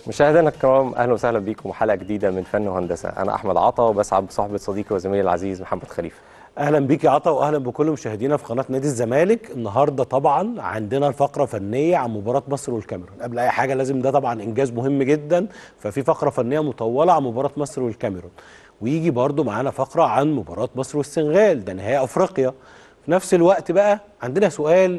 مشاهدينا الكرام اهلا وسهلا بيكم حلقه جديده من فن وهندسه انا احمد عطا وبسعد بصحبه صديقي وزميلي العزيز محمد خليفه اهلا بيك يا عطا واهلا بكل مشاهدينا في قناه نادي الزمالك النهارده طبعا عندنا الفقره فنيه عن مباراه مصر والكاميرون قبل اي حاجه لازم ده طبعا انجاز مهم جدا ففي فقره فنيه مطوله عن مباراه مصر والكاميرون ويجي برضو معانا فقره عن مباراه مصر والسنغال ده نهائي افريقيا في نفس الوقت بقى عندنا سؤال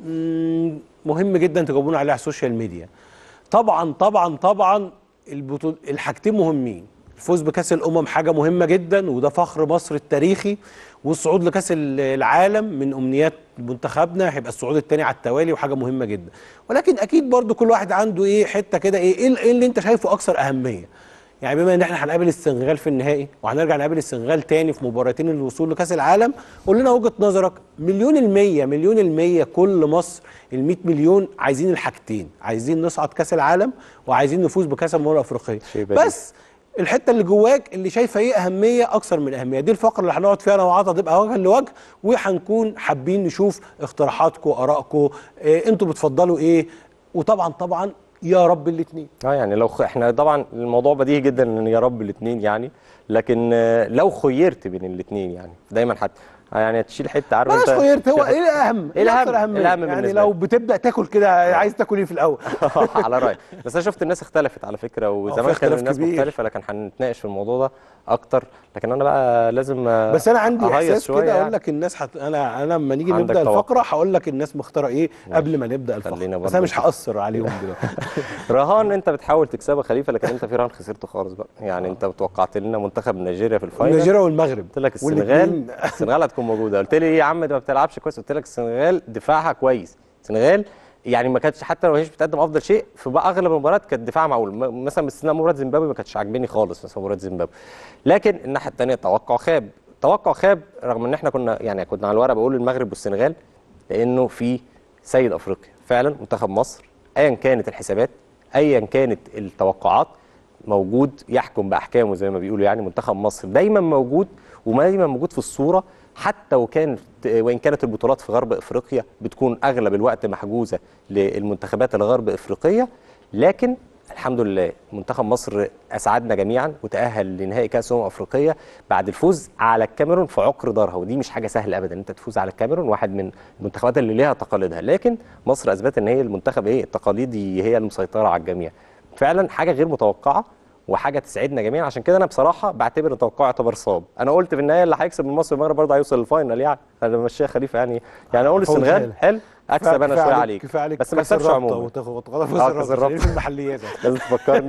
مم، مهم جدا تجاوبونا عليه على السوشيال ميديا طبعا طبعا طبعا البطول الحاجتين مهمين الفوز بكاس الامم حاجه مهمه جدا وده فخر مصر التاريخي والصعود لكاس العالم من امنيات منتخبنا هيبقى الصعود الثاني على التوالي وحاجه مهمه جدا ولكن اكيد برضو كل واحد عنده ايه حته كده ايه ايه إيه اللي انت شايفه اكثر اهميه يعني بما ان احنا هنقابل السنغال في النهائي وهنرجع نقابل السنغال تاني في مباراتين الوصول لكاس العالم قول لنا وجهه نظرك مليون المية مليون المية كل مصر ال 100 مليون عايزين الحاجتين عايزين نصعد كاس العالم وعايزين نفوز بكاس الامم الافريقيه شيء بديهي. بس الحته اللي جواك اللي شايفه ايه اهميه اكثر من اهميه دي الفقره اللي هنقعد فيها انا وعطا تبقى وجها لوجه وهنكون حابين نشوف اقتراحاتكم ارائكم إيه انتوا بتفضلوا ايه وطبعا طبعا يا رب الاثنين اه يعني لو خ... احنا طبعا الموضوع بديهي جدا ان يا رب الاثنين يعني لكن آه، لو خيرت بين الاثنين يعني دايما حت يعني هتشيل حته عارف بلاش انت خيرت هو تشيل ايه الاهم إيه الأهم؟ الأكثر أهمية؟ الأهم يعني بالنسبة لو لي. بتبدا تاكل كده عايز تاكل ايه في الاول حتة على رايك بس انا شفت الناس اختلفت على فكره وزمان كان اختلاف الناس كبير. مختلفه لكن هنتناقش في الموضوع ده اكتر لكن انا بقى لازم آه، بس انا عندي أهيص احساس شوية كده اقول يعني. لك الناس حت... انا انا لما نيجي عندك نبدا توقع. الفقره هقول لك الناس مختاره ايه ماشي. قبل ما نبدا الفقره خلينا بس برضه انا مش نشوف. هاثر عليهم دلوقتي رهان انت بتحاول تكسبها خليفه لكن انت في رهان خسرته خالص بقى يعني انت توقعت لنا منتخب نيجيريا في الفاينل نيجيريا والمغرب قلت لك السنغال والاتنين- السنغال هتكون موجوده قلت لي ايه يا عم ده ما بتلعبش كويس قلت لك السنغال دفاعها كويس السنغال يعني ما كانتش حتى لو هيش بتقدم افضل شيء في بقى اغلب المباريات كانت دفاع معقول م- مثلا باستثناء مباراه زيمبابوي ما كانتش عاجباني خالص مثلا مباراه زيمبابوي لكن الناحيه الثانيه توقع خاب توقع خاب رغم ان احنا كنا يعني كنا على الورق بقول المغرب والسنغال لانه في سيد افريقيا فعلا منتخب مصر ايا كانت الحسابات ايا كانت التوقعات موجود يحكم باحكامه زي ما بيقولوا يعني منتخب مصر دايما موجود ودايما موجود في الصوره حتى وكانت وان كانت البطولات في غرب افريقيا بتكون اغلب الوقت محجوزه للمنتخبات الغرب افريقيه لكن الحمد لله منتخب مصر اسعدنا جميعا وتاهل لنهائي كاس امم افريقيه بعد الفوز على الكاميرون في عقر دارها ودي مش حاجه سهله ابدا انت تفوز على الكاميرون واحد من المنتخبات اللي ليها تقاليدها لكن مصر اثبتت ان هي المنتخب ايه التقاليدي هي المسيطره على الجميع فعلا حاجه غير متوقعه وحاجه تسعدنا جميعا عشان كده انا بصراحه بعتبر ان توقعي يعتبر صاب انا قلت في النهايه اللي هيكسب من مصر المغرب برضه هيوصل للفاينل يعني انا ماشيها خليفه يعني يعني اقول فوز السنغال حلو. حلو اكسب انا كفاية شويه عليك كفايه عليك بس ما كأس اكسبش الرابطة عموما وتاخد وتاخد فوز آه، الرابطة كأس الرابطة. خلينا في المحليات لازم تفكرني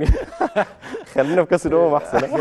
خلينا في كاس الامم احسن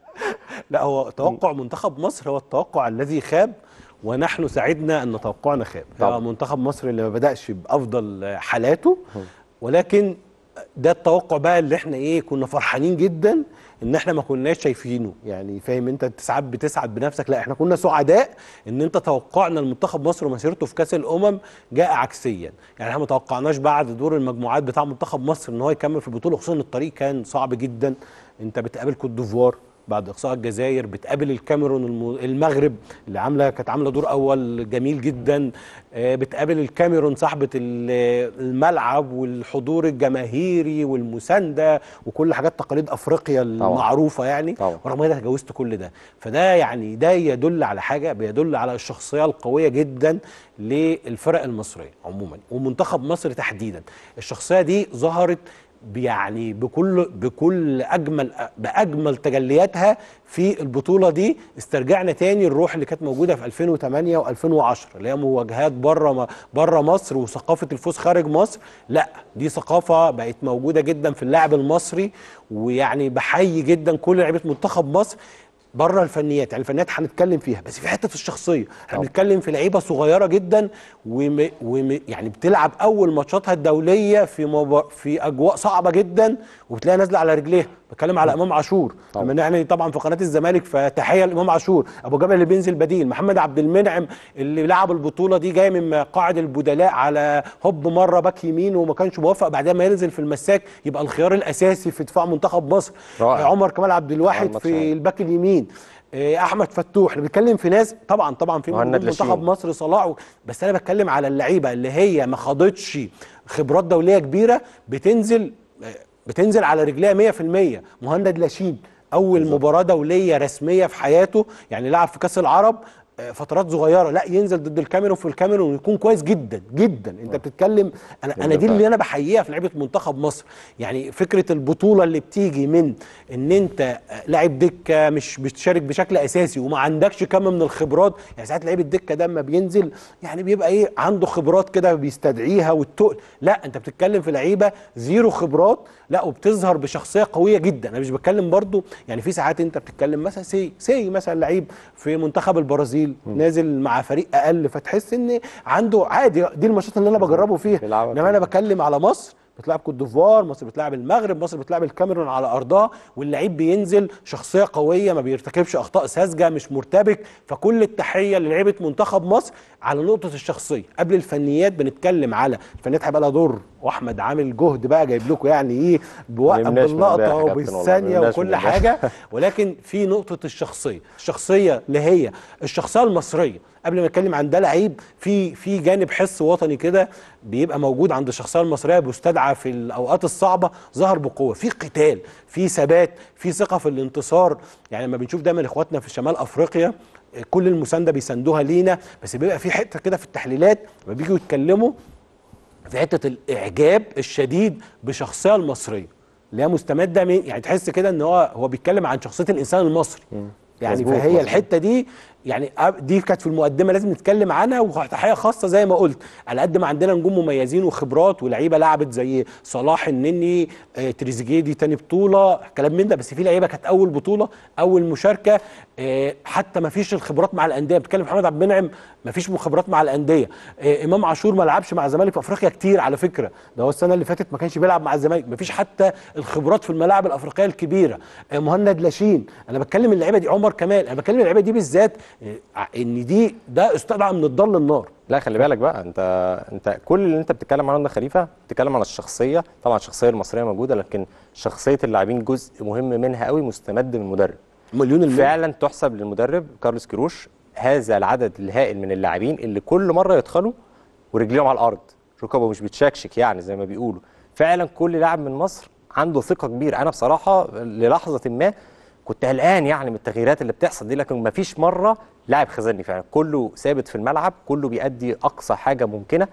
لا هو توقع منتخب مصر هو التوقع الذي خاب ونحن سعدنا ان توقعنا خاب طبعا. هو منتخب مصر اللي ما بداش بافضل حالاته ولكن ده التوقع بقى اللي احنا ايه كنا فرحانين جدا ان احنا ما كناش شايفينه يعني فاهم انت انت ساعات بتسعد بنفسك لا احنا كنا سعداء ان انت توقعنا المنتخب مصر ومسيرته في كاس الامم جاء عكسيا يعني احنا ما توقعناش بعد دور المجموعات بتاع منتخب مصر ان هو يكمل في البطوله خصوصا ان الطريق كان صعب جدا انت بتقابل كوت ديفوار بعد اقصاء الجزائر بتقابل الكاميرون الم- المغرب اللي عامله كانت عامله دور اول جميل جدا آه، بتقابل الكاميرون صاحبه ال- الملعب والحضور الجماهيري والمسانده وكل حاجات تقاليد افريقيا المعروفه يعني طبعا. ورغم كده تجاوزت كل ده فده يعني ده يدل على حاجه بيدل على الشخصيه القويه جدا للفرق المصريه عموما ومنتخب مصر تحديدا الشخصيه دي ظهرت يعني بكل بكل اجمل باجمل تجلياتها في البطوله دي استرجعنا تاني الروح اللي كانت موجوده في 2008 و2010 اللي هي مواجهات بره بره مصر وثقافه الفوز خارج مصر لا دي ثقافه بقت موجوده جدا في اللاعب المصري ويعني بحيي جدا كل لعيبه منتخب مصر بره الفنيات يعني الفنيات هنتكلم فيها بس في حته الشخصيه احنا طبعا. بنتكلم في لعيبه صغيره جدا وم... وم... يعني بتلعب اول ماتشاتها الدوليه في مب... في اجواء صعبه جدا وبتلاقيها نازله على رجليها بتكلم على امام عاشور طبعا. بما ان احنا طبعا في قناه الزمالك فتحيه لامام عاشور ابو جبل اللي بينزل بديل محمد عبد المنعم اللي لعب البطوله دي جاي من مقاعد البدلاء على هوب مره باك يمين وما كانش موفق بعدها ما ينزل في المساك يبقى الخيار الاساسي في دفاع منتخب مصر رائع. عمر كمال عبد الواحد الماتش في عالي. الباك اليمين آه، احمد فتوح احنا بنتكلم في ناس طبعا طبعا في مهند من منتخب لاشين. مصر صلاح و- بس انا بتكلم على اللعيبه اللي هي ما خاضتش خبرات دوليه كبيره بتنزل آه، بتنزل على رجليها 100% مهند لاشين اول مباراه دوليه رسميه في حياته يعني لعب في كاس العرب آه، فترات صغيره لا ينزل ضد الكاميرون في الكاميرون ويكون كويس جدا جدا انت بتتكلم انا انا دي اللي انا بحييها في لعيبه منتخب مصر يعني فكره البطوله اللي بتيجي من ان انت آه، لاعب دكه مش بتشارك بشكل اساسي وما عندكش كم من الخبرات يعني ساعات لعيب الدكه ده اما بينزل يعني بيبقى ايه عنده خبرات كده بيستدعيها والتقل لا انت بتتكلم في لعيبه زيرو خبرات لا وبتظهر بشخصيه قويه جدا انا مش بتكلم برضو يعني في ساعات انت بتتكلم مثلا سي سي مثلا لعيب في منتخب البرازيل نازل مع فريق اقل فتحس ان عنده عادي دي الماتشات اللي انا بجربه فيها بيلعبها انما انا بتكلم على مصر بتلعب كوت ديفوار مصر بتلعب المغرب مصر بتلعب الكاميرون على ارضها واللعيب بينزل شخصيه قويه ما بيرتكبش اخطاء ساذجه مش مرتبك فكل التحيه للعيبه منتخب مصر على نقطه الشخصيه قبل الفنيات بنتكلم على الفنيات هيبقى لها دور واحمد عامل جهد بقى جايب لكم يعني ايه بوقف نمناش من باللقطه امبارح يا كابتن والله، وبالثانيه نمناش وكل من امبارح. حاجه ولكن في نقطه الشخصيه الشخصيه اللي هي الشخصيه المصريه قبل ما نتكلم عن ده لعيب في في جانب حس وطني كده بيبقى موجود عند الشخصيه المصريه بيستدعى في الاوقات الصعبه ظهر بقوه في قتال في ثبات في ثقه في الانتصار يعني لما بنشوف دايما اخواتنا في شمال افريقيا كل المسانده بيساندوها لينا بس بيبقى في حته كده في التحليلات لما بيجوا يتكلموا في حته الاعجاب الشديد بالشخصيه المصريه اللي هي مستمده من يعني تحس كده ان هو هو بيتكلم عن شخصيه الانسان المصري يعني مظبوط، فهي مظبوط. الحته دي يعني أب- دي كانت في المقدمه لازم نتكلم عنها وتحيه خاصه زي ما قلت على قد ما عندنا نجوم مميزين وخبرات ولعيبه لعبت زي صلاح النني آه، تريزيجيه دي تاني بطوله كلام من ده بس في لعيبه كانت اول بطوله اول مشاركه آه، حتى ما فيش الخبرات مع الانديه بتكلم محمد عبد المنعم ما فيش خبرات مع الانديه آه، امام عاشور ما لعبش مع الزمالك في افريقيا كتير على فكره ده هو السنه اللي فاتت ما كانش بيلعب مع الزمالك ما فيش حتى الخبرات في الملاعب الافريقيه الكبيره آه، مهند لاشين انا بتكلم اللعيبه دي عمر كمال انا بتكلم اللعيبه دي بالذات آه، ان دي ده استدعى من الضل للنار لا خلي بالك بقى انت انت كل اللي انت بتتكلم عنه ده خليفه بتتكلم عن الشخصيه طبعا الشخصيه المصريه موجوده لكن شخصيه اللاعبين جزء مهم منها قوي مستمد من المدرب مليون المية فعلا تحسب للمدرب كارلوس كيروش هذا العدد الهائل من اللاعبين اللي كل مره يدخلوا ورجليهم على الارض ركبه مش بتشكشك يعني زي ما بيقولوا فعلا كل لاعب من مصر عنده ثقه كبيره انا بصراحه للحظه ما كنت قلقان يعني من التغييرات اللي بتحصل دي لكن ما فيش مره لاعب خذلني فعلا كله ثابت في الملعب كله بيأدي اقصى حاجه ممكنه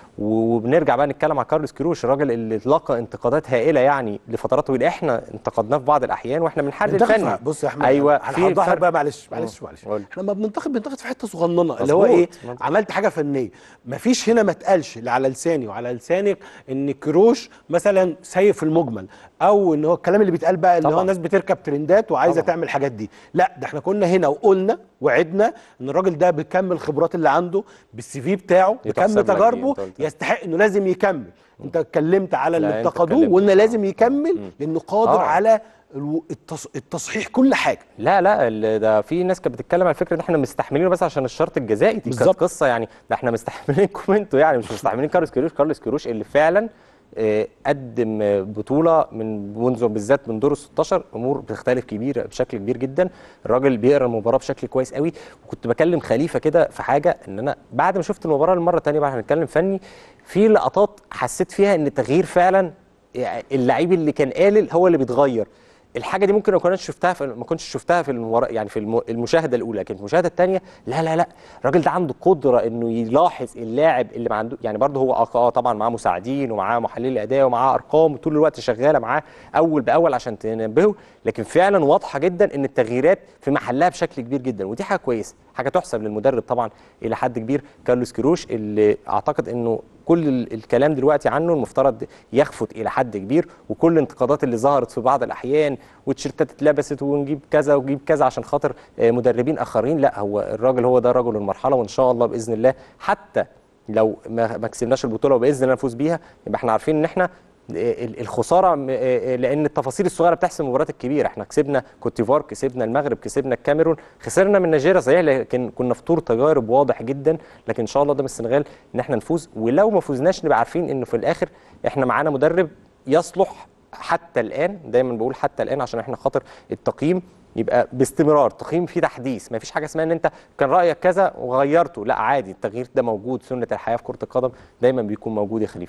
وبنرجع بقى نتكلم على كارلوس كيروش الراجل اللي لقى انتقادات هائله يعني لفترات طويله احنا انتقدناه في بعض الاحيان واحنا بنحلل بننتقد فني في- بص يا احمد ايوه انا هوضح لك فرق. بقى معلش معلش معلش قول. احنا لما بننتقد بننتقد في حته صغننه اللي هو مظبوط، ايه مظبوط. عملت حاجه فنيه مفيش هنا ما اتقالش لا على لساني وعلى لسانك ان كروش مثلا سيء في المجمل او ان هو الكلام اللي بيتقال بقى ان هو طبعاً. الناس بتركب ترندات وعايزه طبعاً. تعمل الحاجات دي لا ده احنا كنا هنا وقلنا وعدنا ان الراجل ده بكم الخبرات اللي عنده بالسي في بتاعه بكم يتحسب لك دي، تجاربه أنت قلت. يستحق انه لازم يكمل انت اتكلمت على اللي لا، أنت انتقدوه اتكلمت وقلنا صح. لازم يكمل لانه قادر آه. على الو- التص- التصحيح كل حاجه لا لا ال- ده في ناس كانت بتتكلم على فكره ان احنا مستحملينه بس عشان الشرط الجزائي دي كانت بالظبط. قصه يعني ده احنا مستحملينكم انتوا يعني مش مستحملين كارلوس كيروش كارلوس كيروش اللي فعلا آه، قدم آه، بطوله من منذ بالذات من دور ال 16 امور بتختلف كبيره بشكل كبير جدا الراجل بيقرا المباراه بشكل كويس قوي وكنت بكلم خليفه كده في حاجه ان انا بعد ما شفت المباراه المره الثانيه بقى هنتكلم فني في لقطات حسيت فيها ان التغيير فعلا يعني اللعيب اللي كان قالل هو اللي بيتغير الحاجه دي ممكن ما كنتش شفتها في ما كنتش شفتها في المباراه يعني في الم- المشاهده الاولى لكن في المشاهده الثانيه لا لا لا الراجل ده عنده قدره انه يلاحظ اللاعب اللي ما عنده يعني برضه هو اه آه طبعا معاه مساعدين ومعاه محللي اداء ومعاه ارقام طول الوقت شغاله معاه اول باول عشان تنبهه لكن فعلا واضحه جدا ان التغييرات في محلها بشكل كبير جدا ودي حاجه كويسه حاجه تحسب للمدرب طبعا الى حد كبير كارلوس كيروش اللي اعتقد انه كل ال- الكلام دلوقتي عنه المفترض يخفت الى حد كبير وكل الانتقادات اللي ظهرت في بعض الاحيان والتيشيرتات اتلبست ونجيب كذا ونجيب كذا عشان خاطر آه، مدربين اخرين لا هو الراجل هو ده رجل المرحله وان شاء الله باذن الله حتى لو ما ما كسبناش البطوله وباذن الله نفوز بيها يبقى احنا عارفين ان احنا ال- الخساره م- لان التفاصيل الصغيره بتحسم المباريات الكبيره احنا كسبنا كوتيفوار كسبنا المغرب كسبنا الكاميرون خسرنا من نيجيريا صحيح لكن كنا في طور تجارب واضح جدا لكن ان شاء الله قدام السنغال ان احنا نفوز ولو ما فوزناش نبقى عارفين انه في الاخر احنا معانا مدرب يصلح حتى الان دايما بقول حتى الان عشان احنا خاطر التقييم يبقى باستمرار تقييم فيه تحديث ما فيش حاجه اسمها ان انت كان رايك كذا وغيرته لا عادي التغيير ده موجود سنه الحياه في كره القدم دايما بيكون موجود يا خليفه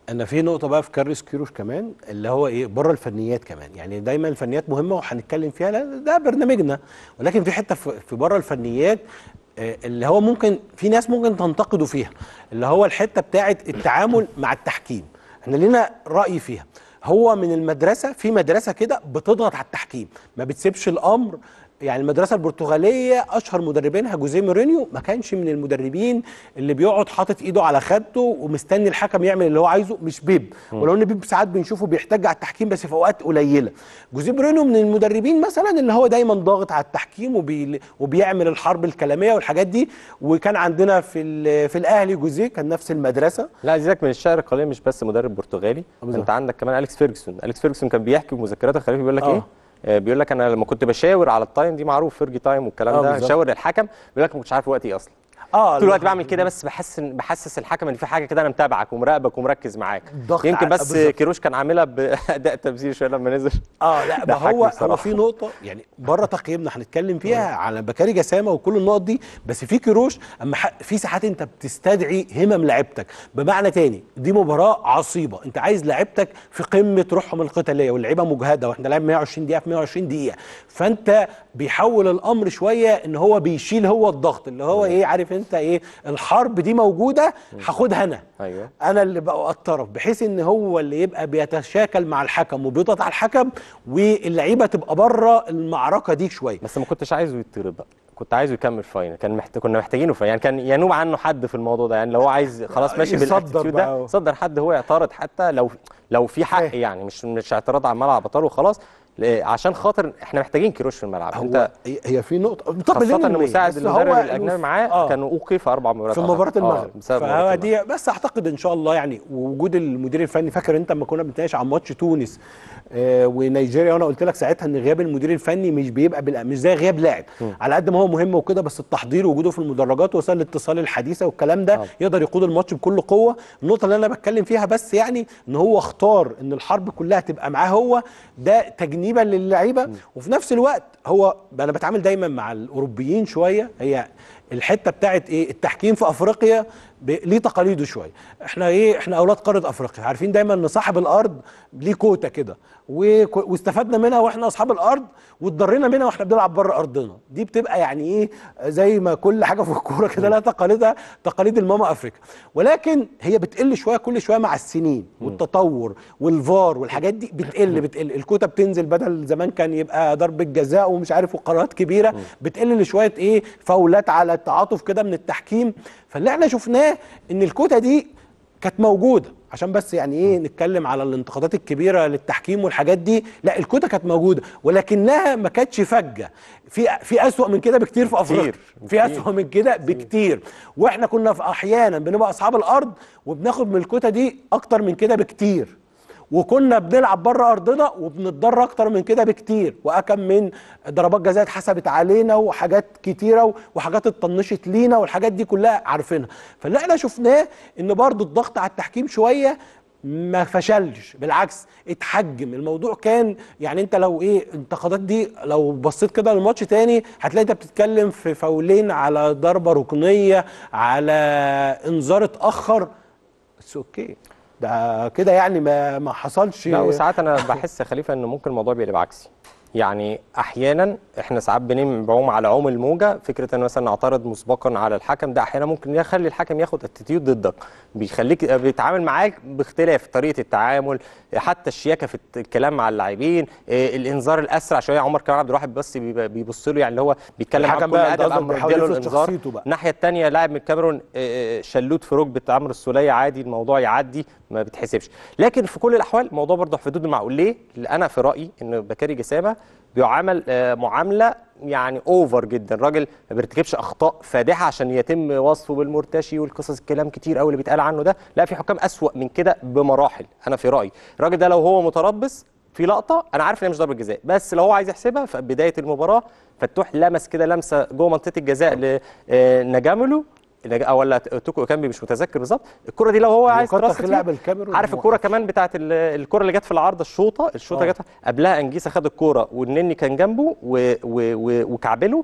انا في نقطه بقى في كارلوس كيروش كمان اللي هو ايه بره الفنيات كمان يعني دايما الفنيات مهمه وهنتكلم فيها لأن ده برنامجنا ولكن في حته في في بره الفنيات آه، اللي هو ممكن في ناس ممكن تنتقده فيها اللي هو الحته بتاعه التعامل مع التحكيم احنا لينا راي فيها هو من المدرسه في مدرسه كده بتضغط على التحكيم ما بتسيبش الامر يعني المدرسه البرتغاليه اشهر مدربينها جوزيه مورينيو ما كانش من المدربين اللي بيقعد حاطط ايده على خدته ومستني الحكم يعمل اللي هو عايزه مش بيب ولو ان بيب ساعات بنشوفه بيحتاج على التحكيم بس في اوقات قليله جوزيه مورينيو من المدربين مثلا اللي هو دايما ضاغط على التحكيم وبي وبيعمل الحرب الكلاميه والحاجات دي وكان عندنا في ال- في الاهلي جوزيه كان نفس المدرسه لا زيك من الشعر القليل مش بس مدرب برتغالي بالظبط. انت عندك كمان اليكس فيرجسون اليكس فيرجسون كان بيحكي في مذكراته الخليفي بيقول لك آه. ايه آه، بيقول لك انا لما كنت بشاور على التايم دي معروف فيرجي تايم والكلام آه، ده بالظبط. شاور الحكم بيقول لك ما كنتش عارف وقتي ايه اصلا اه طول الوقت بعمل كده بس بحسن بحسس الحكم ان في حاجه كده انا متابعك ومراقبك ومركز معاك الضغط يمكن على- بس بالظبط. كيروش كان عاملها باداء تمثيلي شويه لما نزل اه لا ما ضحكني هو هو بصراحة. في نقطه يعني بره تقييمنا هنتكلم فيها على بكاري جسامه وكل النقط دي بس في كيروش اما ح- في ساعات انت بتستدعي همم لعيبتك بمعنى تاني دي مباراه عصيبه انت عايز لعيبتك في قمه روحهم القتاليه واللعيبه مجهده واحنا لعب 120 دقيقه في 120 دقيقه فانت بيحول الامر شويه ان هو بيشيل هو الضغط اللي هو ايه عارف انت ايه الحرب دي موجوده هاخدها انا ايوه انا اللي بقى الطرف بحيث ان هو اللي يبقى بيتشاكل مع الحكم وبيضغط على الحكم واللعيبه تبقى بره المعركه دي شويه بس ما كنتش عايزه يطرد بقى كنت عايزه يكمل فاينل كان محت... كنا محتاجينه في يعني كان ينوب عنه حد في الموضوع ده يعني لو هو عايز خلاص ماشي يصدر بالاتيتيود بقى ده و- صدر حد هو يعترض حتى لو لو في حق فاهم. يعني مش مش اعتراض على الملعب بطل وخلاص ل- عشان خاطر احنا محتاجين كيروش في الملعب هو انت هي- هي في نقطه طب خاصة مليون ان المية. مساعد بس المدرب هو الاجنبي معاه آه. كان اوقف اربع مباريات في مباراه أعتقد. المغرب آه بسبب فهو مباراة المغرب. دي بس اعتقد ان شاء الله يعني وجود المدير الفني فاكر انت لما كنا بنتناقش عن ماتش تونس آه ونيجيريا وانا قلت لك ساعتها ان غياب المدير الفني مش بيبقى بالأ- مش زي غياب لاعب على قد ما هو مهم وكده بس التحضير وجوده في المدرجات وسائل الاتصال الحديثه والكلام ده آه. يقدر يقود الماتش بكل قوه النقطه اللي انا بتكلم فيها بس يعني ان هو اختار ان الحرب كلها تبقى معاه هو ده تجنيبا للعيبه وفي نفس الوقت هو انا بتعامل دايما مع الاوروبيين شويه هي الحته بتاعت ايه التحكيم في افريقيا ب- ليه تقاليده شويه احنا ايه احنا اولاد قاره افريقيا عارفين دايما ان صاحب الارض ليه كوتا كده وك- واستفدنا منها واحنا اصحاب الارض واتضرينا منها واحنا بنلعب بره ارضنا دي بتبقى يعني ايه زي ما كل حاجه في الكوره كده لها تقاليدها تقاليد الماما افريكا ولكن هي بتقل شويه كل شويه مع السنين والتطور والفار والحاجات دي بتقل بتقل الكوتا بتنزل بدل زمان كان يبقى ضربه جزاء ومش عارف وقرارات كبيره بتقل لشويه ايه فاولات على التعاطف كده من التحكيم فاللي احنا شفناه ان الكوتا دي كانت موجوده عشان بس يعني ايه نتكلم على الانتقادات الكبيره للتحكيم والحاجات دي لا الكوتا كانت موجوده ولكنها ما كانتش فجه في في اسوأ من كده بكتير في افريقيا في كتير. اسوأ من كده بكتير واحنا كنا في احيانا بنبقى اصحاب الارض وبناخد من الكوتا دي اكتر من كده بكتير وكنا بنلعب بره ارضنا وبنتضرر اكتر من كده بكتير واكم من ضربات جزاء اتحسبت علينا وحاجات كتيره وحاجات اتطنشت لينا والحاجات دي كلها عارفينها فاللي احنا شفناه ان برضو الضغط على التحكيم شويه ما فشلش بالعكس اتحجم الموضوع كان يعني انت لو ايه الانتقادات دي لو بصيت كده للماتش تاني هتلاقي انت بتتكلم في فاولين على ضربه ركنيه على انذار اتاخر بس اوكي ده كده يعني ما ما حصلش لا وساعات انا بحس يا خليفه ان ممكن الموضوع بيقلب عكسي يعني احيانا احنا ساعات بنعوم على عوم الموجه فكره ان مثلا نعترض مسبقا على الحكم ده احيانا ممكن يخلي الحكم ياخد اتيتيود ضدك بيخليك بيتعامل معاك باختلاف طريقه التعامل حتى الشياكه في الكلام مع اللاعبين إيه، الانذار الاسرع شويه عمر كمال عبد الواحد بس بيبقى- بيبص له يعني اللي هو بيتكلم معاه الحكم بكل بقى ادب قصدك قام بيحاول مديله يفرض الانذار شخصيته بقى. الناحيه الثانيه لاعب من الكاميرون آه، آه، شلوت في ركبه عمرو السوليه عادي الموضوع يعدي ما بتحسبش لكن في كل الاحوال الموضوع برضه في حدود المعقول ليه؟ لأن انا في رايي ان بكاري جسامه بيعامل آه، معامله يعني اوفر جدا راجل ما بيرتكبش اخطاء فادحه عشان يتم وصفه بالمرتشي والقصص الكلام كتير قوي اللي بيتقال عنه ده لا في حكام اسوا من كده بمراحل انا في رايي الراجل ده لو هو متربص في لقطه انا عارف ان هي مش ضربه جزاء بس لو هو عايز يحسبها في بدايه المباراه فتوح لمس كده لمسه جوه منطقه الجزاء لنجاملو او ولا توكو كامبي مش متذكر بالظبط الكره دي لو هو عايز كتر تراس خير فيها لاعب الكاميرون عارف الكره كمان بتاعت ال- الكره اللي جت في العارضه الشوطه الشوطه آه. جت قبلها انجيسا خد الكوره والنني كان جنبه و- و- و- وكعبله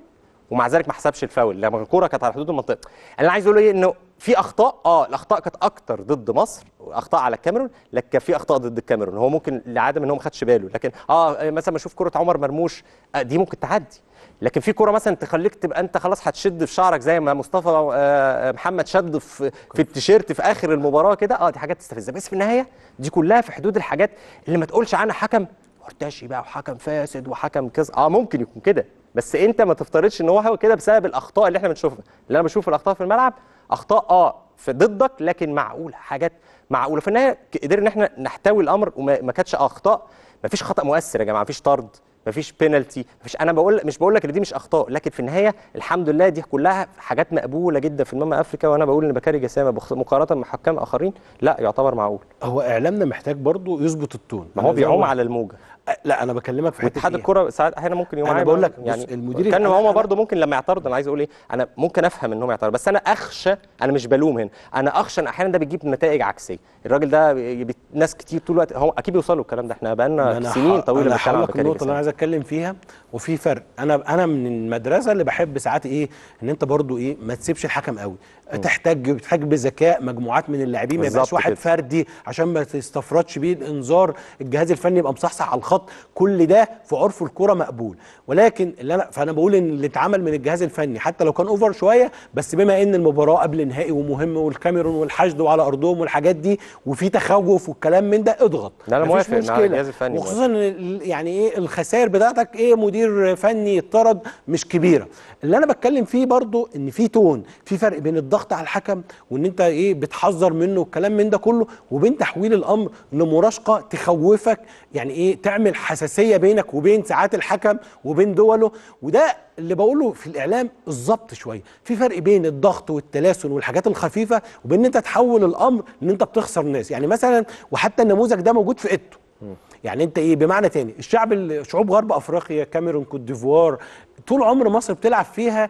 ومع ذلك ما حسبش الفاول لما الكوره كانت على حدود المنطقه انا عايز اقول ايه انه في اخطاء اه الاخطاء كانت اكتر ضد مصر واخطاء على الكاميرون لكن كان في اخطاء ضد الكاميرون هو ممكن لعدم ان هو ما خدش باله لكن اه مثلا بشوف كره عمر مرموش آه دي ممكن تعدي لكن في كوره مثلا تخليك تبقى انت خلاص هتشد في شعرك زي ما مصطفى آه، محمد شد في في التيشيرت في اخر المباراه كده اه دي حاجات تستفزك بس في النهايه دي كلها في حدود الحاجات اللي ما تقولش عنها حكم مرتشي بقى وحكم فاسد وحكم كذا اه ممكن يكون كده بس انت ما تفترضش ان هو هو كده بسبب الاخطاء اللي احنا بنشوفها اللي انا بشوف الاخطاء في الملعب اخطاء اه في ضدك لكن معقوله حاجات معقوله في النهايه قدرنا ان احنا نحتوي الامر وما ما كانتش اخطاء ما فيش خطا مؤثر يا جماعه ما فيش طرد ما فيش بينالتي مفيش انا بقول مش بقول لك ان دي مش اخطاء لكن في النهايه الحمد لله دي كلها حاجات مقبوله جدا في الماما افريكا وانا بقول ان بكاري جسامه بخ- مقارنه مع حكام اخرين لا يعتبر معقول هو اعلامنا محتاج برضو يظبط التون ما هو أنا زي بيعوم ما- على الموجه أه، لا انا بكلمك في حته واتحاد إيه؟ الكره ساعات احيانا ممكن يوم أنا عادي بقول لك يعني بص، المدير كان أنا- هم أنا- برضه ممكن لما يعترض انا عايز اقول ايه انا ممكن افهم ان هم يعترض بس انا اخشى انا مش بلوم هنا انا اخشى ان احيانا ده بيجيب نتائج عكسيه الراجل ده بي- بي- ناس كتير طول الوقت هم اكيد بيوصلوا الكلام ده احنا ما بقالنا أنا سنين ح- طويله انا بنتكلم هقول عن لك بكاري النقطه اللي انا جسامه عايز اتكلم فيها وفي فرق انا انا من المدرسه اللي بحب ساعات ايه ان انت برضو ايه ما تسيبش الحكم قوي تحتاج تحتاج بذكاء مجموعات من اللاعبين ما يبقاش بالظبط واحد كده. فردي عشان ما تستفردش بيه الانذار الجهاز الفني يبقى مصحصح على الخط كل ده في عرف الكره مقبول ولكن اللي انا فانا بقول ان اللي اتعمل من الجهاز الفني حتى لو كان اوفر شويه بس بما ان المباراه قبل نهائي ومهم والكاميرون والحشد وعلى ارضهم والحاجات دي وفي تخوف والكلام من ده اضغط لا، أنا مفيش موافق مع مشكلة. الجهاز الفني وخصوصا ان ال- يعني ايه الخسائر بتاعتك ايه مدير فني يطرد مش كبيره اللي انا بتكلم فيه برضو ان في تون في فرق بين الضغط على الحكم وان انت ايه بتحذر منه والكلام من ده كله وبين تحويل الامر لمراشقه تخوفك يعني ايه تعمل حساسيه بينك وبين ساعات الحكم وبين دوله وده اللي بقوله في الاعلام الظبط شويه في فرق بين الضغط والتلاسن والحاجات الخفيفه وبين ان انت تحول الامر ان انت بتخسر ناس يعني مثلا وحتى النموذج ده موجود في ايتو يعني انت ايه بمعنى تاني الشعب ال- شعوب غرب افريقيا كاميرون كوت ديفوار طول عمر مصر بتلعب فيها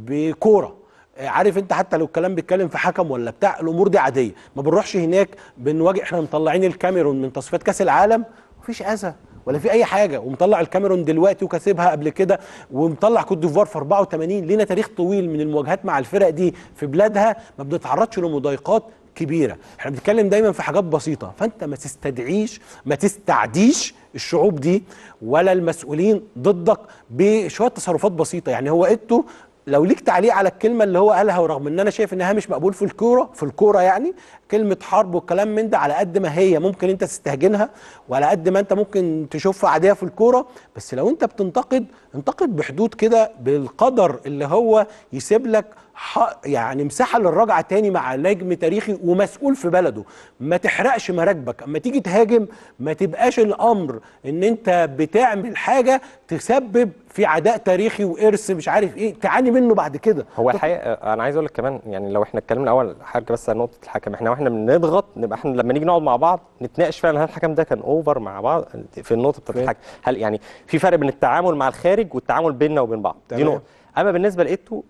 بكوره آه، عارف انت حتى لو الكلام بيتكلم في حكم ولا بتاع الامور دي عاديه ما بنروحش هناك بنواجه احنا مطلعين الكاميرون من تصفيات كاس العالم مفيش اذى ولا في اي حاجه ومطلع الكاميرون دلوقتي وكسبها قبل كده ومطلع كوت ديفوار في 84 لينا تاريخ طويل من المواجهات مع الفرق دي في بلادها ما بنتعرضش لمضايقات كبيره احنا بنتكلم دايما في حاجات بسيطه فانت ما تستدعيش ما تستعديش الشعوب دي ولا المسؤولين ضدك بشويه تصرفات بسيطه يعني هو ايتو لو ليك تعليق على الكلمه اللي هو قالها ورغم ان انا شايف انها مش مقبول في الكوره في الكوره يعني كلمه حرب والكلام من ده على قد ما هي ممكن انت تستهجنها وعلى قد ما انت ممكن تشوفها عاديه في الكوره بس لو انت بتنتقد انتقد بحدود كده بالقدر اللي هو يسيب لك ح- يعني مساحه للرجعه تاني مع نجم تاريخي ومسؤول في بلده ما تحرقش مراكبك اما تيجي تهاجم ما تبقاش الامر ان انت بتعمل حاجه تسبب في عداء تاريخي وارث مش عارف ايه تعاني منه بعد كده هو الحقيقه انا عايز اقول لك كمان يعني لو احنا اتكلمنا اول حاجه بس عن نقطه الحكم احنا واحنا بنضغط نبقى احنا لما نيجي نقعد مع بعض نتناقش فعلا هل الحكم ده كان اوفر مع بعض في النقطه بتاعت الحكم هل يعني في فرق بين التعامل مع الخارج والتعامل بيننا وبين بعض دي تمام. نقطه اما بالنسبه لايتو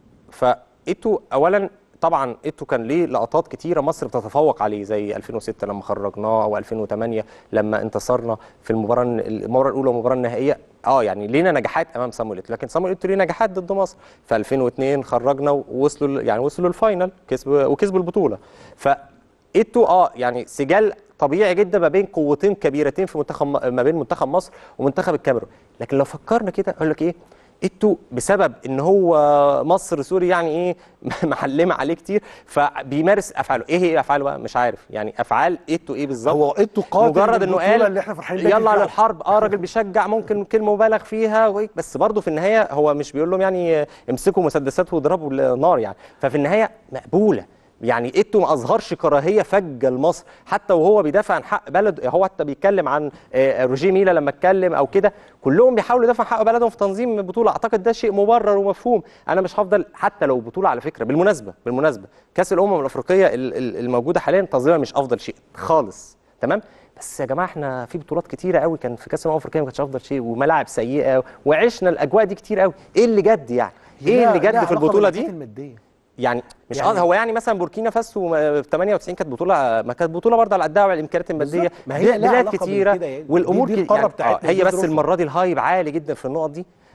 فايتو اولا طبعا ايتو كان ليه لقطات كتيره مصر بتتفوق عليه زي 2006 لما خرجناه او 2008 لما انتصرنا في المباراه المباراه الاولى والمباراه النهائيه اه يعني لينا نجاحات امام صامويل ايتو لكن صامويل ايتو ليه نجاحات ضد مصر في 2002 خرجنا ووصلوا يعني وصلوا للفاينل كسبوا وكسبوا البطوله ف ايتو اه يعني سجال طبيعي جدا ما بين قوتين كبيرتين في منتخب ما بين منتخب مصر ومنتخب الكاميرون لكن لو فكرنا كده اقول لك ايه ايتو بسبب ان هو مصر سوري يعني ايه معلمه عليه كتير فبيمارس افعاله ايه هي افعاله بقى مش عارف يعني افعال ايتو ايه بالظبط هو ايتو قاتل مجرد انه بالبطولة قال اللي احنا فرحانين بيها يلا على فعلا. الحرب اه راجل بيشجع ممكن كلمه مبالغ فيها وهيك، بس برضه في النهايه هو مش بيقول لهم يعني امسكوا مسدسات واضربوا النار يعني ففي النهايه مقبوله يعني ايتو ما اظهرش كراهيه فجه لمصر حتى وهو بيدافع عن حق بلد هو حتى بيتكلم عن آه، روجيه ميلا لما اتكلم او كده كلهم بيحاولوا يدافعوا عن حق بلدهم في تنظيم البطوله اعتقد ده شيء مبرر ومفهوم انا مش هفضل حتى لو بطوله على فكره بالمناسبه بالمناسبه كاس الامم الافريقيه ال- ال- الموجوده حاليا تنظيمها مش افضل شيء خالص تمام بس يا جماعه احنا في بطولات كتيره قوي كان في كاس الامم الافريقيه ما كانتش افضل شيء وملاعب سيئه وعشنا الاجواء دي كتير قوي ايه اللي جد يعني ايه اللي جد في البطوله دي الماديه يعني مش يعني- يعني هو يعني مثلا بوركينا فاسو في 98 كانت بطوله ما كانت بطوله برضه على قدها وعلى الامكانيات الماديه بالظبط. ما هي لها بلاد علاقة كتيره بالكده يعني. والامور دي- دي كي- القارة يعني بتاعتنا، آه، هي دي بس ظروفها. المره دي الهايب عالي جدا في النقط دي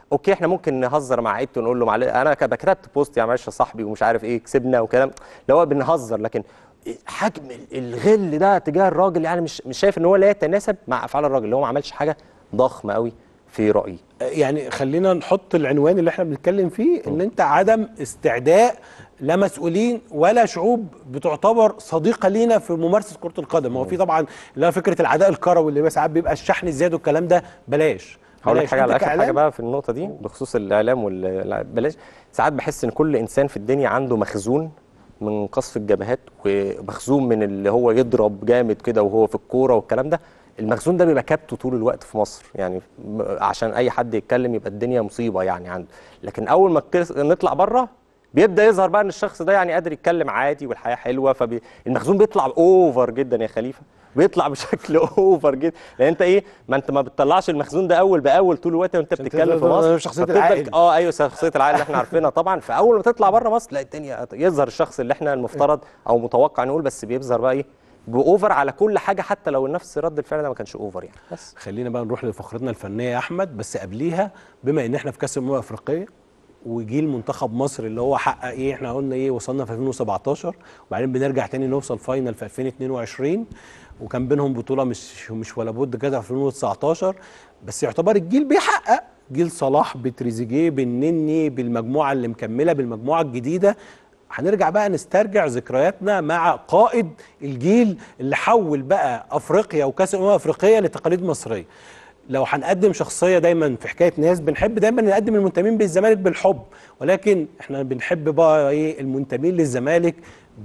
اوكي احنا ممكن نهزر مع عيبته ونقول له معلش انا كده كتبت بوست يا معلش يا صاحبي ومش عارف ايه كسبنا وكلام اللي هو بنهزر لكن حجم الغل ده تجاه الراجل يعني مش مش شايف ان هو لا يتناسب مع افعال الراجل اللي هو ما عملش حاجه ضخمه قوي في رايي يعني خلينا نحط العنوان اللي احنا بنتكلم فيه ان انت عدم استعداء لا مسؤولين ولا شعوب بتعتبر صديقه لينا في ممارسه كره القدم هو في طبعا اللي هو فكره العداء الكروي اللي ساعات بيبقى الشحن الزياده والكلام ده بلاش هقول لك بلاش. حاجه على أنت اخر حاجه كإعلام بقى في النقطه دي بخصوص الاعلام وال بلاش ساعات بحس ان كل انسان في الدنيا عنده مخزون من قصف الجبهات ومخزون من اللي هو يضرب جامد كده وهو في الكوره والكلام ده المخزون ده بيبقى كابته طول الوقت في مصر يعني م- عشان اي حد يتكلم يبقى الدنيا مصيبه يعني عنده لكن اول ما الكس- نطلع بره بيبدا يظهر بقى ان الشخص ده يعني قادر يتكلم عادي والحياه حلوه فالمخزون بيطلع اوفر جدا يا خليفه بيطلع بشكل اوفر جدا لان انت ايه ما انت ما بتطلعش المخزون ده اول باول طول الوقت وانت عشان بتتكلم في تقدر- مصر شخصية فبتفضل- العاقل. اه ايوه شخصيه العقل اللي احنا عارفينها طبعا فاول ما تطلع بره مصر تلاقي الدنيا يظهر الشخص اللي احنا المفترض او متوقع نقول بس بيظهر بقى ايه باوفر على كل حاجه حتى لو نفس رد الفعل ده ما كانش اوفر يعني بس خلينا بقى نروح لفقرتنا الفنيه يا احمد بس قبليها بما ان احنا في كاس الامم الافريقيه وجيل منتخب مصر اللي هو حقق ايه احنا قلنا ايه وصلنا في 2017 وبعدين بنرجع تاني نوصل فاينل في 2022 وكان بينهم بطوله مش مش ولا بد كده في 2019 بس يعتبر الجيل بيحقق جيل صلاح بتريزيجيه بالنني بالمجموعه اللي مكمله بالمجموعه الجديده هنرجع بقى نسترجع ذكرياتنا مع قائد الجيل اللي حول بقى افريقيا وكاس الامم الافريقيه لتقاليد مصريه لو هنقدم شخصيه دايما في حكايه ناس بنحب دايما نقدم المنتمين بالزمالك بالحب ولكن احنا بنحب بقى ايه المنتمين للزمالك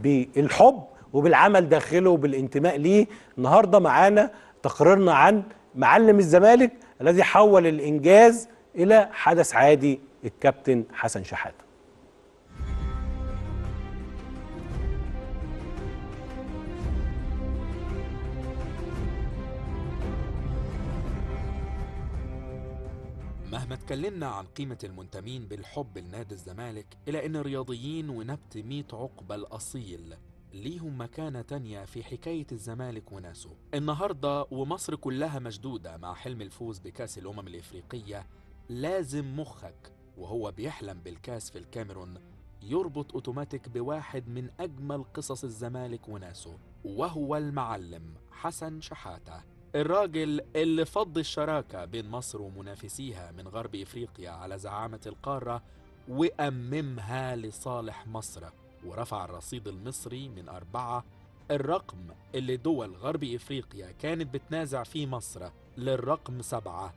بالحب وبالعمل داخله وبالانتماء ليه النهارده معانا تقريرنا عن معلم الزمالك الذي حول الانجاز الى حدث عادي الكابتن حسن شحاته مهما اتكلمنا عن قيمة المنتمين بالحب لنادي الزمالك إلا أن الرياضيين ونبت ميت عقبة الأصيل ليهم مكانة تانية في حكاية الزمالك وناسه النهاردة ومصر كلها مشدودة مع حلم الفوز بكاس الأمم الإفريقية لازم مخك وهو بيحلم بالكاس في الكاميرون يربط اوتوماتيك بواحد من اجمل قصص الزمالك وناسه وهو المعلم حسن شحاته الراجل اللي فض الشراكه بين مصر ومنافسيها من غرب افريقيا على زعامه القاره واممها لصالح مصر ورفع الرصيد المصري من اربعه الرقم اللي دول غرب افريقيا كانت بتنازع فيه مصر للرقم سبعه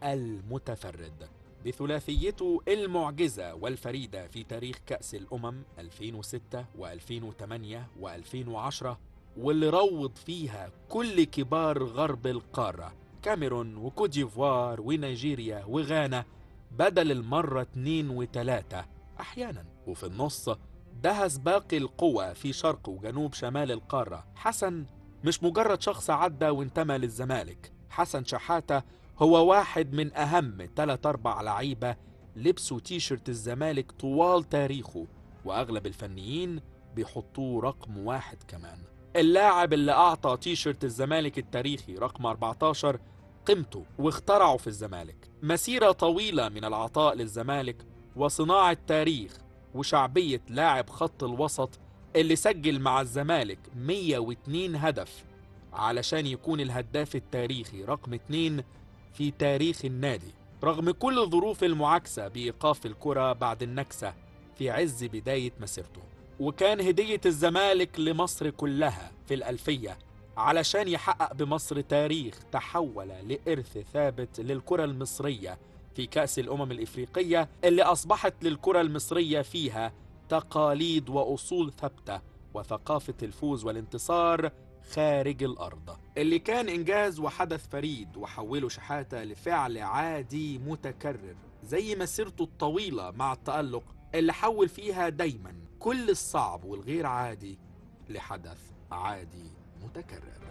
المتفرد بثلاثيته المعجزة والفريدة في تاريخ كأس الأمم 2006 و2008 و2010 واللي روض فيها كل كبار غرب القارة كاميرون وكوديفوار ونيجيريا وغانا بدل المرة اتنين وتلاتة أحيانا وفي النص دهس باقي القوى في شرق وجنوب شمال القارة حسن مش مجرد شخص عدى وانتمى للزمالك حسن شحاتة هو واحد من أهم تلات أربع لعيبة لبسوا تيشرت الزمالك طوال تاريخه وأغلب الفنيين بيحطوه رقم واحد كمان اللاعب اللي أعطى تيشرت الزمالك التاريخي رقم 14 قيمته واخترعه في الزمالك مسيرة طويلة من العطاء للزمالك وصناعة تاريخ وشعبية لاعب خط الوسط اللي سجل مع الزمالك 102 هدف علشان يكون الهداف التاريخي رقم 2 في تاريخ النادي رغم كل الظروف المعاكسة بإيقاف الكرة بعد النكسة في عز بداية مسيرته وكان هدية الزمالك لمصر كلها في الألفية علشان يحقق بمصر تاريخ تحول لإرث ثابت للكرة المصرية في كأس الأمم الإفريقية اللي أصبحت للكرة المصرية فيها تقاليد وأصول ثابتة وثقافة الفوز والانتصار خارج الأرض اللي كان إنجاز وحدث فريد وحوله شحاتة لفعل عادي متكرر زي مسيرته الطويلة مع التألق اللي حول فيها دايما كل الصعب والغير عادي لحدث عادي متكرر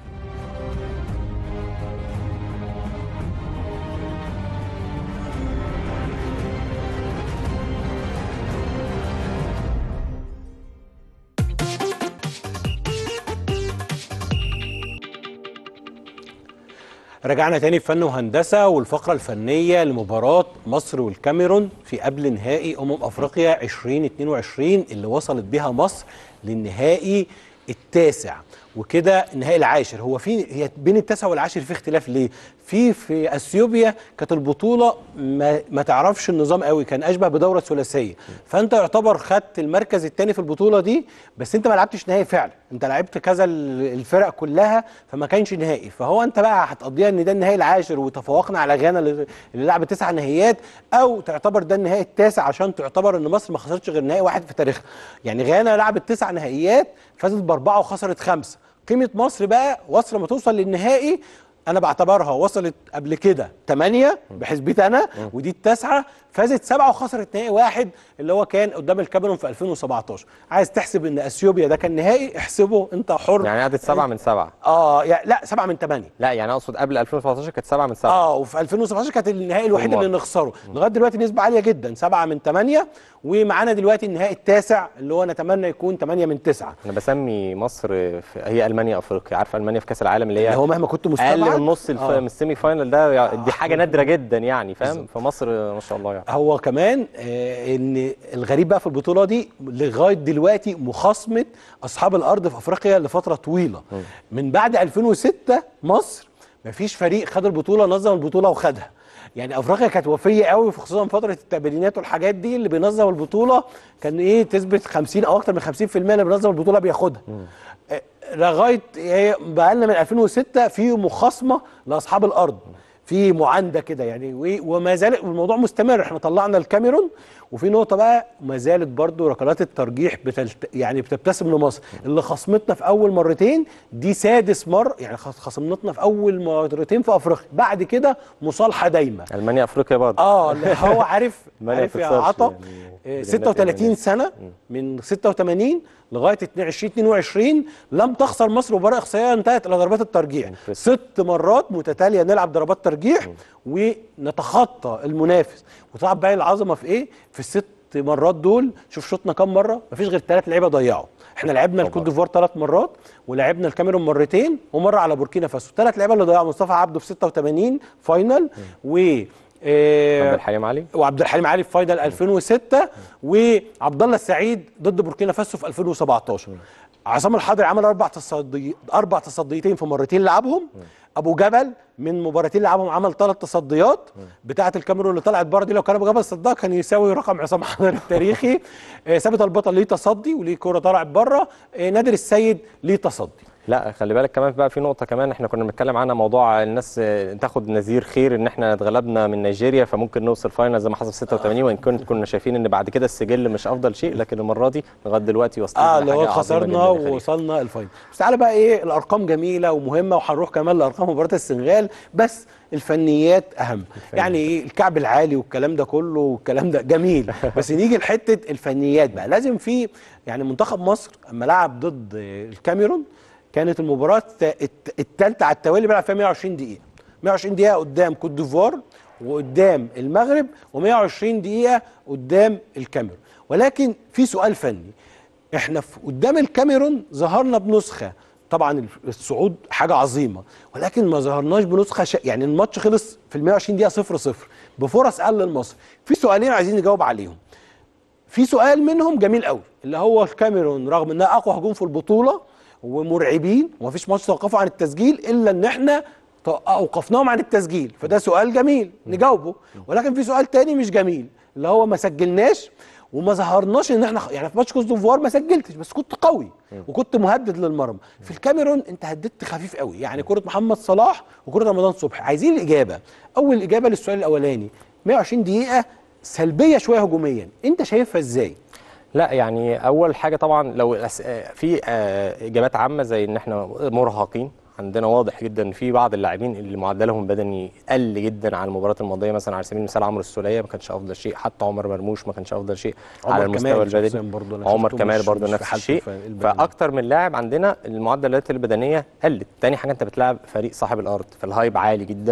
رجعنا تاني في فن وهندسه والفقره الفنيه لمباراه مصر والكاميرون في قبل نهائي امم افريقيا 2022 اللي وصلت بها مصر للنهائي التاسع وكده النهائي العاشر هو في هي بين التاسع والعاشر في اختلاف ليه؟ في في اثيوبيا كانت البطوله ما, ما تعرفش النظام قوي كان اشبه بدوره ثلاثيه فانت يعتبر خدت المركز الثاني في البطوله دي بس انت ما لعبتش نهائي فعلا انت لعبت كذا ال- الفرق كلها فما كانش نهائي فهو انت بقى هتقضيها ان ده النهائي العاشر وتفوقنا على غانا اللي اللي لعبت تسع نهائيات او تعتبر ده النهائي التاسع عشان تعتبر ان مصر ما خسرتش غير نهائي واحد في تاريخها يعني غانا لعبت تسع نهائيات فازت باربعه وخسرت خمسه قيمه مصر بقى وصل لما توصل للنهائي انا بعتبرها وصلت قبل كده 8 بحسبتي انا ودي التاسعه فازت سبعه وخسرت نهائي واحد اللي هو كان قدام الكاميرون في 2017 عايز تحسب ان اثيوبيا ده كان نهائي احسبه انت حر يعني قعدت سبعة من سبعة اه يا لا سبعه من ثمانيه لا يعني اقصد قبل 2017 كانت سبعة من سبعة اه وفي 2017 كانت النهائي الوحيد والله. اللي نخسره لغايه دلوقتي نسبه عاليه جدا سبعه من ثمانيه ومعانا دلوقتي النهائي التاسع اللي هو نتمنى يكون 8 من 9 انا بسمي مصر في هي المانيا افريقيا عارفه المانيا في كاس العالم اللي اللي هي هو مهما كنت مستبعد اقل من نص الف... آه. من السيمي فاينل ده يع- دي حاجه آه. نادره جدا يعني فاهم بالظبط. فمصر ما شاء الله يعني هو كمان آه ان الغريب بقى في البطوله دي لغايه دلوقتي مخاصمه اصحاب الارض في افريقيا لفتره طويله من بعد 2006 مصر مفيش فريق خد البطوله نظم البطوله وخدها يعني افريقيا كانت وفيه قوي في خصوصا فتره التمرينات والحاجات دي اللي بينظم البطوله كان ايه تثبت 50 او اكتر من 50% اللي بينظم البطوله بياخدها آه، لغايه إيه، بقى لنا من 2006 في مخاصمه لاصحاب الارض في معانده كده يعني و- وما زال الموضوع مستمر احنا طلعنا الكاميرون وفي نقطه بقى ما زالت برضو ركلات الترجيح بتلت يعني بتبتسم لمصر اللي خصمتنا في اول مرتين دي سادس مره يعني خص- خصمتنا في اول مرتين في افريقيا بعد كده مصالحه دايمه المانيا افريقيا برضه اه اللي هو عارف ما عارف يا تخسرش عطا يعني آه، بجنات 36 الإيمان. سنه من 86 لغايه 2022 لم تخسر مصر مباراه اقصائيه انتهت الى ضربات الترجيح Impressive. ست مرات متتاليه نلعب ضربات ترجيح ونتخطى المنافس وطبعا بقى العظمه في ايه في الست مرات دول شوف شوطنا كام مره مفيش غير ثلاث لعيبه ضيعوا احنا لعبنا الكوت ديفوار ثلاث مرات ولعبنا الكاميرون مرتين ومره على بوركينا فاسو ثلاث لعيبه اللي ضيعوا مصطفى عبده في 86 فاينل و آه، عبد الحليم علي وعبد الحليم علي في فاينل 2006 وعبد الله السعيد ضد بوركينا فاسو في 2017 عصام الحضري عمل اربع تصدي اربع تصديتين في مرتين لعبهم ابو جبل من مباراتين لعبهم عمل ثلاث تصديات بتاعه الكاميرون اللي طلعت بره دي لو كان ابو جبل صدها كان يساوي رقم عصام الحضري التاريخي آه، ثابت البطل ليه تصدي وليه كوره طلعت بره آه، نادر السيد ليه تصدي لا خلي بالك كمان بقى في نقطه كمان احنا كنا بنتكلم عنها موضوع الناس آه، تاخد نذير خير ان احنا اتغلبنا من نيجيريا فممكن نوصل فاينل زي ما حصل في 86 وان كنت كنا شايفين ان بعد كده السجل مش افضل شيء لكن المره دي لغايه دلوقتي واصلين اه لحاجة اللي هو عظيمة خسرنا جداً للفريق. ووصلنا الفاينل بس تعالى بقى ايه الارقام جميله ومهمه وهنروح كمان لارقام مباراه السنغال بس الفنيات اهم يعني ايه الكعب العالي والكلام ده كله والكلام ده جميل بس نيجي لحته الفنيات بقى لازم في يعني منتخب مصر اما لعب ضد الكاميرون كانت المباراه الثالثه على التوالي بيلعب فيها 120 دقيقه 120 دقيقه قدام كوت ديفوار وقدام المغرب و120 دقيقه قدام الكاميرون ولكن في سؤال فني احنا في قدام الكاميرون ظهرنا بنسخه طبعا الصعود حاجه عظيمه ولكن ما ظهرناش بنسخه ش... يعني الماتش خلص في ال 120 دقيقه 0 0 بفرص اقل لمصر في سؤالين عايزين نجاوب عليهم في سؤال منهم جميل قوي اللي هو الكاميرون رغم انها اقوى هجوم في البطوله ومرعبين ومفيش ماتش توقفوا عن التسجيل الا ان احنا تو- اوقفناهم عن التسجيل فده سؤال جميل نجاوبه ولكن في سؤال تاني مش جميل اللي هو ما سجلناش وما ظهرناش ان احنا يعني في ماتش كوت ديفوار ما سجلتش بس كنت قوي وكنت مهدد للمرمى في الكاميرون انت هددت خفيف قوي يعني كره محمد صلاح وكره رمضان صبحي عايزين الاجابه اول اجابه للسؤال الاولاني 120 دقيقه سلبيه شويه هجوميا انت شايفها ازاي لا يعني اول حاجه طبعا لو الأس- آه، في آه، اجابات عامه زي ان احنا مرهقين عندنا واضح جدا ان في بعض اللاعبين اللي معدلهم بدني قل جدا عن المباراه الماضيه مثلا على سبيل المثال عمرو السوليه ما كانش افضل شيء حتى عمر مرموش ما كانش افضل شيء على عمر المستوى كمال شخصياً البدني برضه أنا عمر شفته كمال مش- برضه مش في نفس حالته الشيء الف- البدنية. فاكتر من لاعب عندنا المعدلات البدنيه قلت تاني حاجه انت بتلعب فريق صاحب الارض فالهايب عالي جدا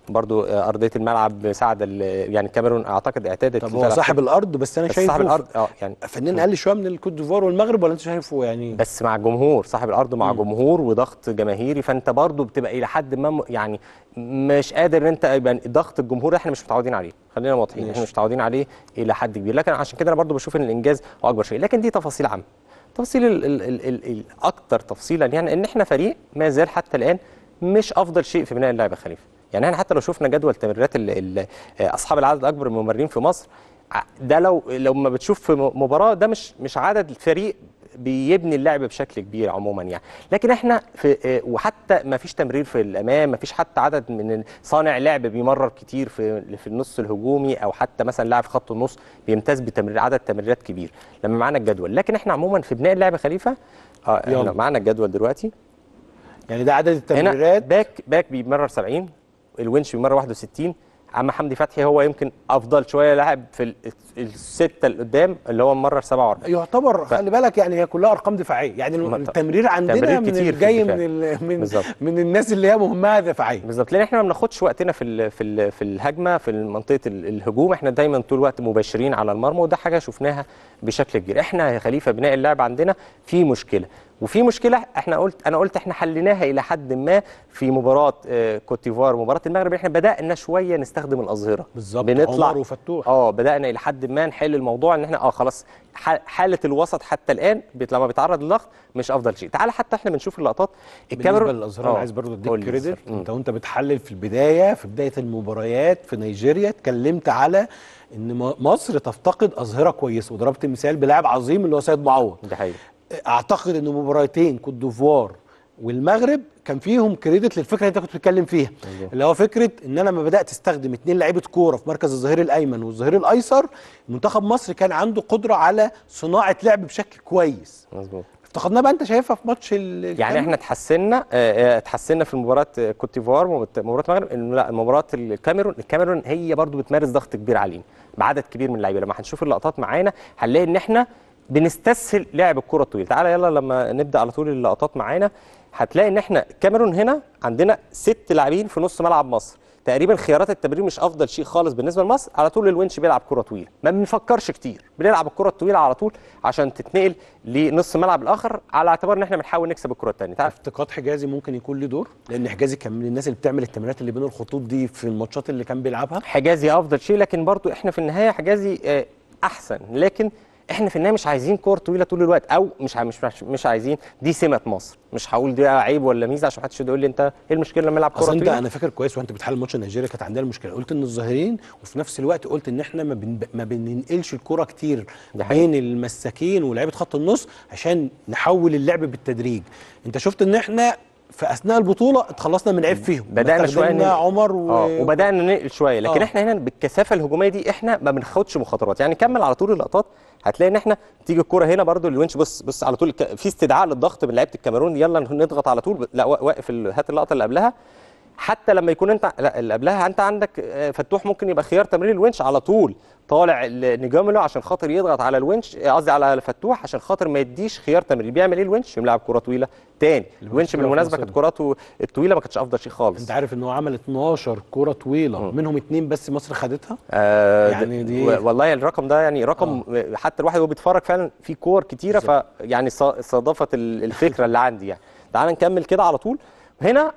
برضو آه، ارضيه الملعب ساعد ال- يعني الكاميرون اعتقد اعتادت طب هو صاحب الارض بس انا بس شايفه صاحب الارض اه يعني فنان اقل شويه من الكوت ديفوار والمغرب ولا انت شايفه يعني بس مع الجمهور صاحب الارض مع جمهور وضغط جماهيري فانت برضو بتبقى الى حد ما م- يعني مش قادر ان انت يبقى ضغط الجمهور احنا مش متعودين عليه خلينا واضحين احنا ماشي. مش متعودين عليه الى حد كبير لكن عشان كده انا برضو بشوف ان الانجاز هو اكبر شيء لكن دي تفاصيل عامه التفاصيل ال- ال- ال- ال- الاكثر تفصيلا يعني ان احنا فريق ما زال حتى الان مش افضل شيء في بناء اللعبه خليفه يعني احنا حتى لو شفنا جدول تمريرات ال- ال- اصحاب العدد الاكبر من الممرين في مصر ع- ده لو لو ما بتشوف في م- مباراه ده مش مش عدد الفريق بيبني اللعب بشكل كبير عموما يعني لكن احنا في آه، وحتى ما فيش تمرير في الامام ما فيش حتى عدد من صانع لعب بيمرر كتير في في النص الهجومي او حتى مثلا لاعب في خط النص بيمتاز بتمرير عدد تمريرات كبير لما معانا الجدول لكن احنا عموما في بناء اللعب خليفه اه احنا يلا. معانا الجدول دلوقتي يعني ده عدد هنا التمريرات باك باك بيمرر 70 الونش بيمرر 61 عم حمدي فتحي هو يمكن افضل شويه لاعب في ال- السته اللي قدام اللي هو ممرر 47 يعتبر خلي بالك يعني هي كلها ارقام دفاعيه يعني ما- التمرير عندنا تمرير من كتير في جاي الدفاع. من ال- من بالظبط. من الناس اللي هي مهمها دفاعيه بالظبط لان احنا ما بناخدش وقتنا في ال في ال في الهجمه في منطقه ال- الهجوم احنا دايما طول الوقت مباشرين على المرمى وده حاجه شفناها بشكل كبير احنا يا خليفه بناء اللعب عندنا في مشكله وفي مشكله احنا قلت انا قلت احنا حليناها الى حد ما في مباراه آه، كوت ديفوار ومباراه المغرب احنا بدانا شويه نستخدم الاظهره بالظبط، بنطلع عمر وفتوح. اه بدانا الى حد ما نحل الموضوع ان احنا اه خلاص ح- حاله الوسط حتى الان بت- لما بيتعرض للضغط مش افضل شيء تعال حتى احنا بنشوف اللقطات بالنسبه للازهر انا آه، عايز برضه قول اديك لي كريدت الأزهر. مم. انت وانت بتحلل في البدايه في بدايه المباريات في نيجيريا اتكلمت على ان م- مصر تفتقد اظهره كويسه وضربت مثال بلاعب عظيم اللي هو سيد معوض ده حقيقي اعتقد ان مباراتين كوت ديفوار والمغرب كان فيهم كريدت للفكره اللي انت كنت بتتكلم فيها أيوه. اللي هو فكره ان انا لما بدات استخدم اتنين لعيبه كوره في مركز الظهير الايمن والظهير الايسر منتخب مصر كان عنده قدره على صناعه لعب بشكل كويس مظبوط افتقدناه بقى انت شايفها في ماتش ال- يعني الكاميرون؟ احنا اتحسنا آه، آه، اتحسنا في مباراه آه، كوت ديفوار ومبت- مباراه المغرب إن لا مباراه الكاميرون الكاميرون هي برضو بتمارس ضغط كبير علينا بعدد كبير من اللعيبه لما هنشوف اللقطات معانا هنلاقي ان احنا بنستسهل لعب الكره الطويله تعالى يلا لما نبدا على طول اللقطات معانا هتلاقي ان احنا الكاميرون هنا عندنا ست لاعبين في نص ملعب مصر تقريبا خيارات التمرير مش افضل شيء خالص بالنسبه لمصر على طول الونش بيلعب كره طويله ما بنفكرش كتير بنلعب الكره الطويله على طول عشان تتنقل لنص ملعب الاخر على اعتبار ان احنا بنحاول نكسب الكره الثانيه تعال افتقاد حجازي ممكن يكون له دور لان حجازي كان من الناس اللي بتعمل التمريرات اللي بين الخطوط دي في الماتشات اللي كان بيلعبها حجازي افضل شيء لكن برضو احنا في النهايه حجازي آه، احسن لكن احنا في النهايه مش عايزين كور طويله طول الوقت او مش ع- مش مش, مش عايزين دي سمه مصر مش هقول دي عيب ولا ميزه عشان محدش يقول لي انت ايه المشكله لما نلعب كوره اصل انت طويله انا فاكر كويس وانت بتحلل ماتش نيجيريا كانت عندنا المشكله قلت ان الظاهرين وفي نفس الوقت قلت ان احنا ما, بن... ما بننقلش الكره كتير ده حقيقي. بين المساكين ولاعيبه خط النص عشان نحول اللعب بالتدريج انت شفت ان احنا في اثناء البطوله اتخلصنا من عيب فيهم بدانا شويه استخدمنا ننقل. عمر و... اه وبدانا ننقل شويه لكن آه. احنا هنا بالكثافه الهجوميه دي احنا ما بناخدش مخاطرات يعني كمل على طول اللقطات هتلاقي ان احنا تيجي الكوره هنا برضو الونش بص بص على طول ك- في استدعاء للضغط من لعيبه الكاميرون يلا نضغط على طول لا وا- واقف ال- هات اللقطه اللي قبلها حتى لما يكون انت لا اللي قبلها انت عندك آه، فتوح ممكن يبقى خيار تمرير الونش على طول طالع ال- نجامله عشان خاطر يضغط على الونش آه، قصدي على فتوح عشان خاطر ما يديش خيار تمرير بيعمل ايه الونش يلعب كره طويله تاني الونش كرة بالمناسبه في كانت كراته الطويله ما كانتش افضل شيء خالص انت عارف ان هو عمل 12 كوره طويله منهم اتنين بس مصر خدتها آه يعني يعني دي- دي والله الرقم ده يعني رقم آه. حتى الواحد وهو بيتفرج فعلا في كور كتيره فيعني صا- صادفت ال- الفكره اللي عندي يعني تعال نكمل كده على طول هنا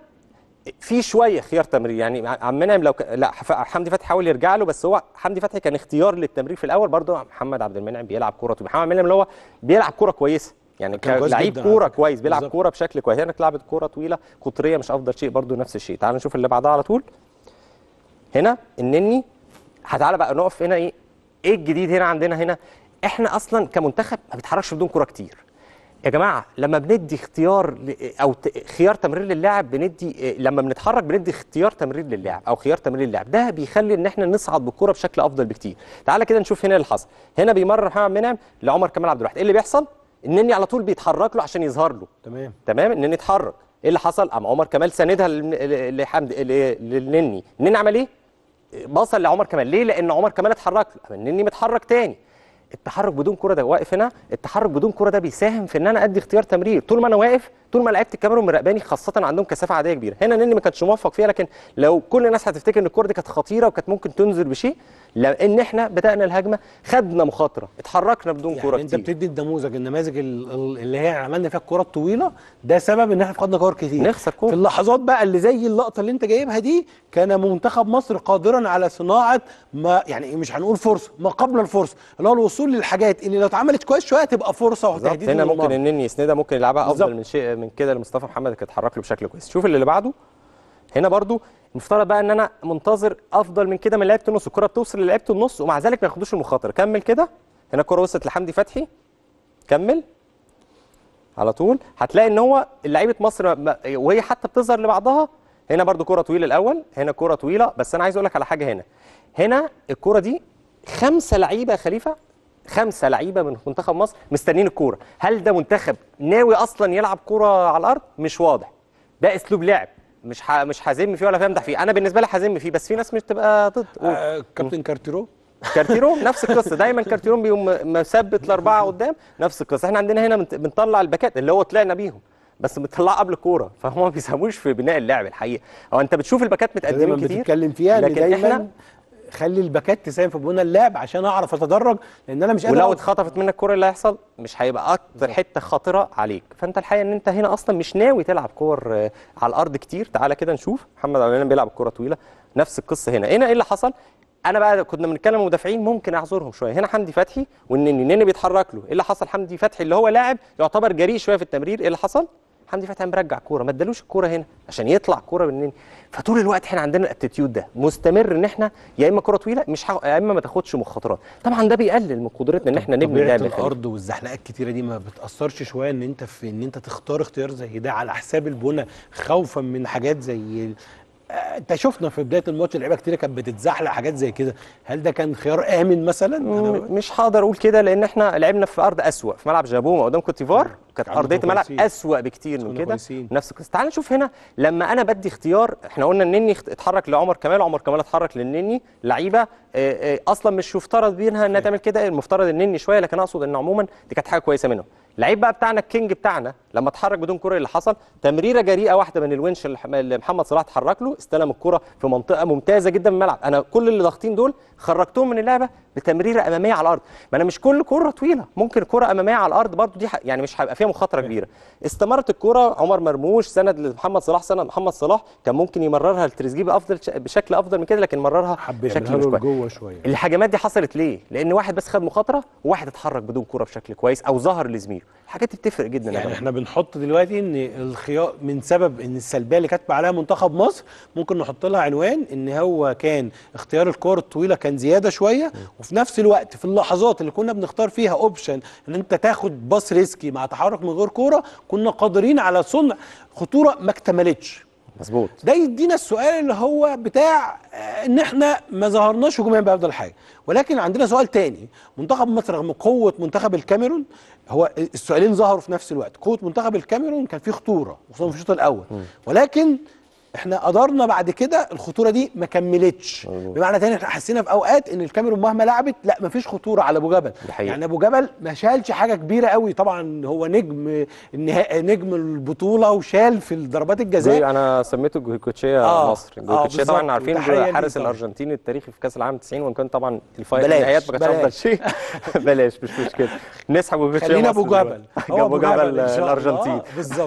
في شويه خيار تمرير يعني عم منعم لو ك... لا ح- حمدي فتحي حاول يرجع له بس هو حمدي فتحي كان اختيار للتمرير في الاول برضه محمد عبد المنعم بيلعب كوره طويله محمد منعم اللي هو بيلعب كوره كويسه يعني كان كويس لعيب جداً على كوره فكرة. كويس بيلعب بالظبط. كوره بشكل كويس هنا لعبت كوره طويله قطريه مش افضل شيء برضه نفس الشيء تعال نشوف اللي بعدها على طول هنا النني هتعالى بقى نقف هنا ايه ايه الجديد هنا عندنا هنا احنا اصلا كمنتخب ما بيتحركش بدون كرة كتير يا جماعه لما بندي اختيار ل- او ت- خيار تمرير للاعب بندي إيه، لما بنتحرك بندي اختيار تمرير للاعب او خيار تمرير للاعب ده بيخلي ان احنا نصعد بالكره بشكل افضل بكتير تعالى كده نشوف هنا اللي حصل هنا بيمرر محمد منعم لعمر كمال عبد الواحد ايه اللي بيحصل النني على طول بيتحرك له عشان يظهر له تمام تمام النني اتحرك ايه اللي حصل قام عمر كمال ساندها للن- لحمد ل- للنني النني عمل ايه بصل لعمر كمال ليه لان عمر كمال اتحرك له قام النني متحرك تاني التحرك بدون كره ده واقف هنا التحرك بدون كره ده بيساهم في ان انا ادي اختيار تمرير طول ما انا واقف طول ما لعيبه الكاميرون مراقباني خاصه عندهم كثافه عاديه كبيره هنا نني ما كانش موفق فيها لكن لو كل الناس هتفتكر ان الكوره دي كانت خطيره وكانت ممكن تنزل بشيء لان احنا بدانا الهجمه خدنا مخاطره اتحركنا بدون كوره يعني انت كتير بتدي النموذج النماذج ال- ال- اللي هي عملنا فيها الكره الطويله ده سبب ان احنا فقدنا كور كتير نخسر كورة. في اللحظات بقى اللي زي اللقطه اللي انت جايبها دي كان منتخب مصر قادرا على صناعه ما يعني مش هنقول فرصه ما قبل الفرصه اللي هو الوصول للحاجات اللي لو اتعملت كويس شويه تبقى فرصه بالظبط وتهديد هنا من ممكن المرمى. النني يسندها ممكن يلعبها افضل بالظبط. من شيء من كده لمصطفى محمد كان اتحرك له بشكل كويس شوف اللي بعده هنا برضو المفترض بقى ان انا منتظر افضل من كده من لعيبه النص الكره بتوصل للعيبه النص ومع ذلك ما ياخدوش المخاطره كمل كده هنا الكره وصلت لحمدي فتحي كمل على طول هتلاقي ان هو لعيبه مصر ما- وهي حتى بتظهر لبعضها هنا برضو كره طويله الاول هنا كره طويله بس انا عايز اقول لك على حاجه هنا هنا الكره دي خمسه لعيبه يا خليفه خمسه لعيبه من منتخب مصر مستنيين الكوره هل ده منتخب ناوي اصلا يلعب كوره على الارض مش واضح ده اسلوب لعب مش ح... مش هذم فيه ولا همدح فيه انا بالنسبه لي هذم فيه بس في ناس مش تبقى ضد قول. آه كابتن كارتيرو كارتيرون نفس القصه دايما كارتيرون بيقوم مثبت الاربعه قدام نفس القصه احنا عندنا هنا بنت- بنطلع الباكات اللي هو طلعنا بيهم بس بنطلعها قبل الكوره فهم ما بيساهموش في بناء اللعب الحقيقه هو انت بتشوف الباكات دايما متقدمين كتير بتتكلم فيها ان لكن دايما احنا خلي الباكات تساهم في بنى اللعب عشان اعرف اتدرج لان انا مش قادر ولو أقف. اتخطفت منك الكوره اللي هيحصل مش هيبقى اكتر حته خطره عليك فانت الحقيقه ان انت هنا اصلا مش ناوي تلعب كور آه، على الارض كتير تعالى كده نشوف محمد عبد المنعم بيلعب الكوره طويله نفس القصه هنا هنا ايه اللي حصل انا بقى كنا بنتكلم مدافعين ممكن اعذرهم شويه هنا حمدي فتحي والنني النني بيتحرك له ايه اللي حصل حمدي فتحي اللي هو لاعب يعتبر جريء شويه في التمرير ايه اللي حصل حمدي فتحي مرجع كوره ما ادالوش الكوره هنا عشان يطلع كوره بالنني فطول الوقت احنا عندنا الاتيتيود ده مستمر ان احنا يا اما كوره طويله مش ح... يا اما ما تاخدش مخاطرات طبعا ده بيقلل من قدرتنا ان احنا نبني طبيعه لعب الفريق. الارض والزحلقه الكتيره دي ما بتاثرش شويه ان انت في ان انت تختار اختيار زي ده على حساب البنى خوفا من حاجات زي ال- آه، انت شفنا في بدايه الماتش لعيبه كتيره كانت بتتزحلق حاجات زي كده هل ده كان خيار امن مثلا أنا م- مش هقدر اقول كده لان احنا لعبنا في ارض اسوأ في ملعب جابوما قدام كوتيفار كانت عندكم ارضيه الملعب كويسين. اسوأ بكتير من كنا كده كويسين. نفس القصه تعال نشوف هنا لما انا بدي اختيار احنا قلنا النني اخت- اتحرك لعمر كمال عمر كمال اتحرك للنني لعيبه آه، آه، اصلا مش يفترض بينها انها تعمل كده المفترض النني شويه لكن اقصد ان عموما دي كانت حاجه كويسه منهم اللعيب بقى بتاعنا الكينج بتاعنا لما اتحرك بدون كره اللي حصل تمريره جريئه واحده من الونش اللي ح- اللي محمد صلاح اتحرك له استلم الكره في منطقه ممتازه جدا من الملعب انا كل اللي ضاغطين دول خرجتهم من اللعبه بتمريره اماميه على الارض ما انا مش كل كره طويله ممكن كره اماميه على الارض برضو دي ح- يعني مش هيبقى فيها مخاطره كبيره استمرت الكره عمر مرموش سند لمحمد صلاح سند محمد صلاح كان ممكن يمررها لتريزيجيه بافضل ش- بشكل افضل من كده لكن مررها حب بشكل يعملها مش له كويس لجوه شويه الهجمات دي حصلت ليه؟ لان واحد بس خد مخاطره وواحد اتحرك بدون كوره بشكل كويس او ظهر لزميله الحاجات دي بتفرق جدا يا يعني جماعة. احنا بنحط دلوقتي ان الخيار من سبب ان السلبيه اللي كاتبه عليها منتخب مصر ممكن نحط لها عنوان ان هو كان اختيار الكور الطويله كان زياده شويه وفي نفس الوقت في اللحظات اللي كنا بنختار فيها اوبشن ان انت تاخد باص ريسكي مع تحرك من غير كوره كنا قادرين على صنع خطوره ما اكتملتش مظبوط ده يدينا السؤال اللي هو بتاع آه، ان احنا ما ظهرناش هجوميا بافضل حاجه ولكن عندنا سؤال تاني منتخب مصر رغم قوه منتخب الكاميرون هو السؤالين ظهروا في نفس الوقت قوه منتخب الكاميرون كان فيه خطوره خصوصا في الشوط الاول ولكن احنا قدرنا بعد كده الخطوره دي ما كملتش بمعنى تاني احنا حسينا في اوقات ان الكاميرون مهما لعبت لا ما فيش خطوره على ابو جبل دي حقيقة. يعني ابو جبل ما شالش حاجه كبيره قوي طبعا هو نجم النهائي نجم البطوله وشال في ضربات الجزاء زي انا سميته جويكوتشيا آه، مصر آه، جويكوتشيا بالظبط. طبعا عارفين وتحية ليه حارس طبعاً. الارجنتين التاريخي في كاس العالم 90 وان كان طبعا الفاينل بلاش، النهايات ما كانتش افضل بلاش. شيء بلاش مش مشكله نسحب جويكوتشيا خلينا مصر ابو جبل دلوقتي. ابو جبل إن شاء الله. الارجنتين بالظبط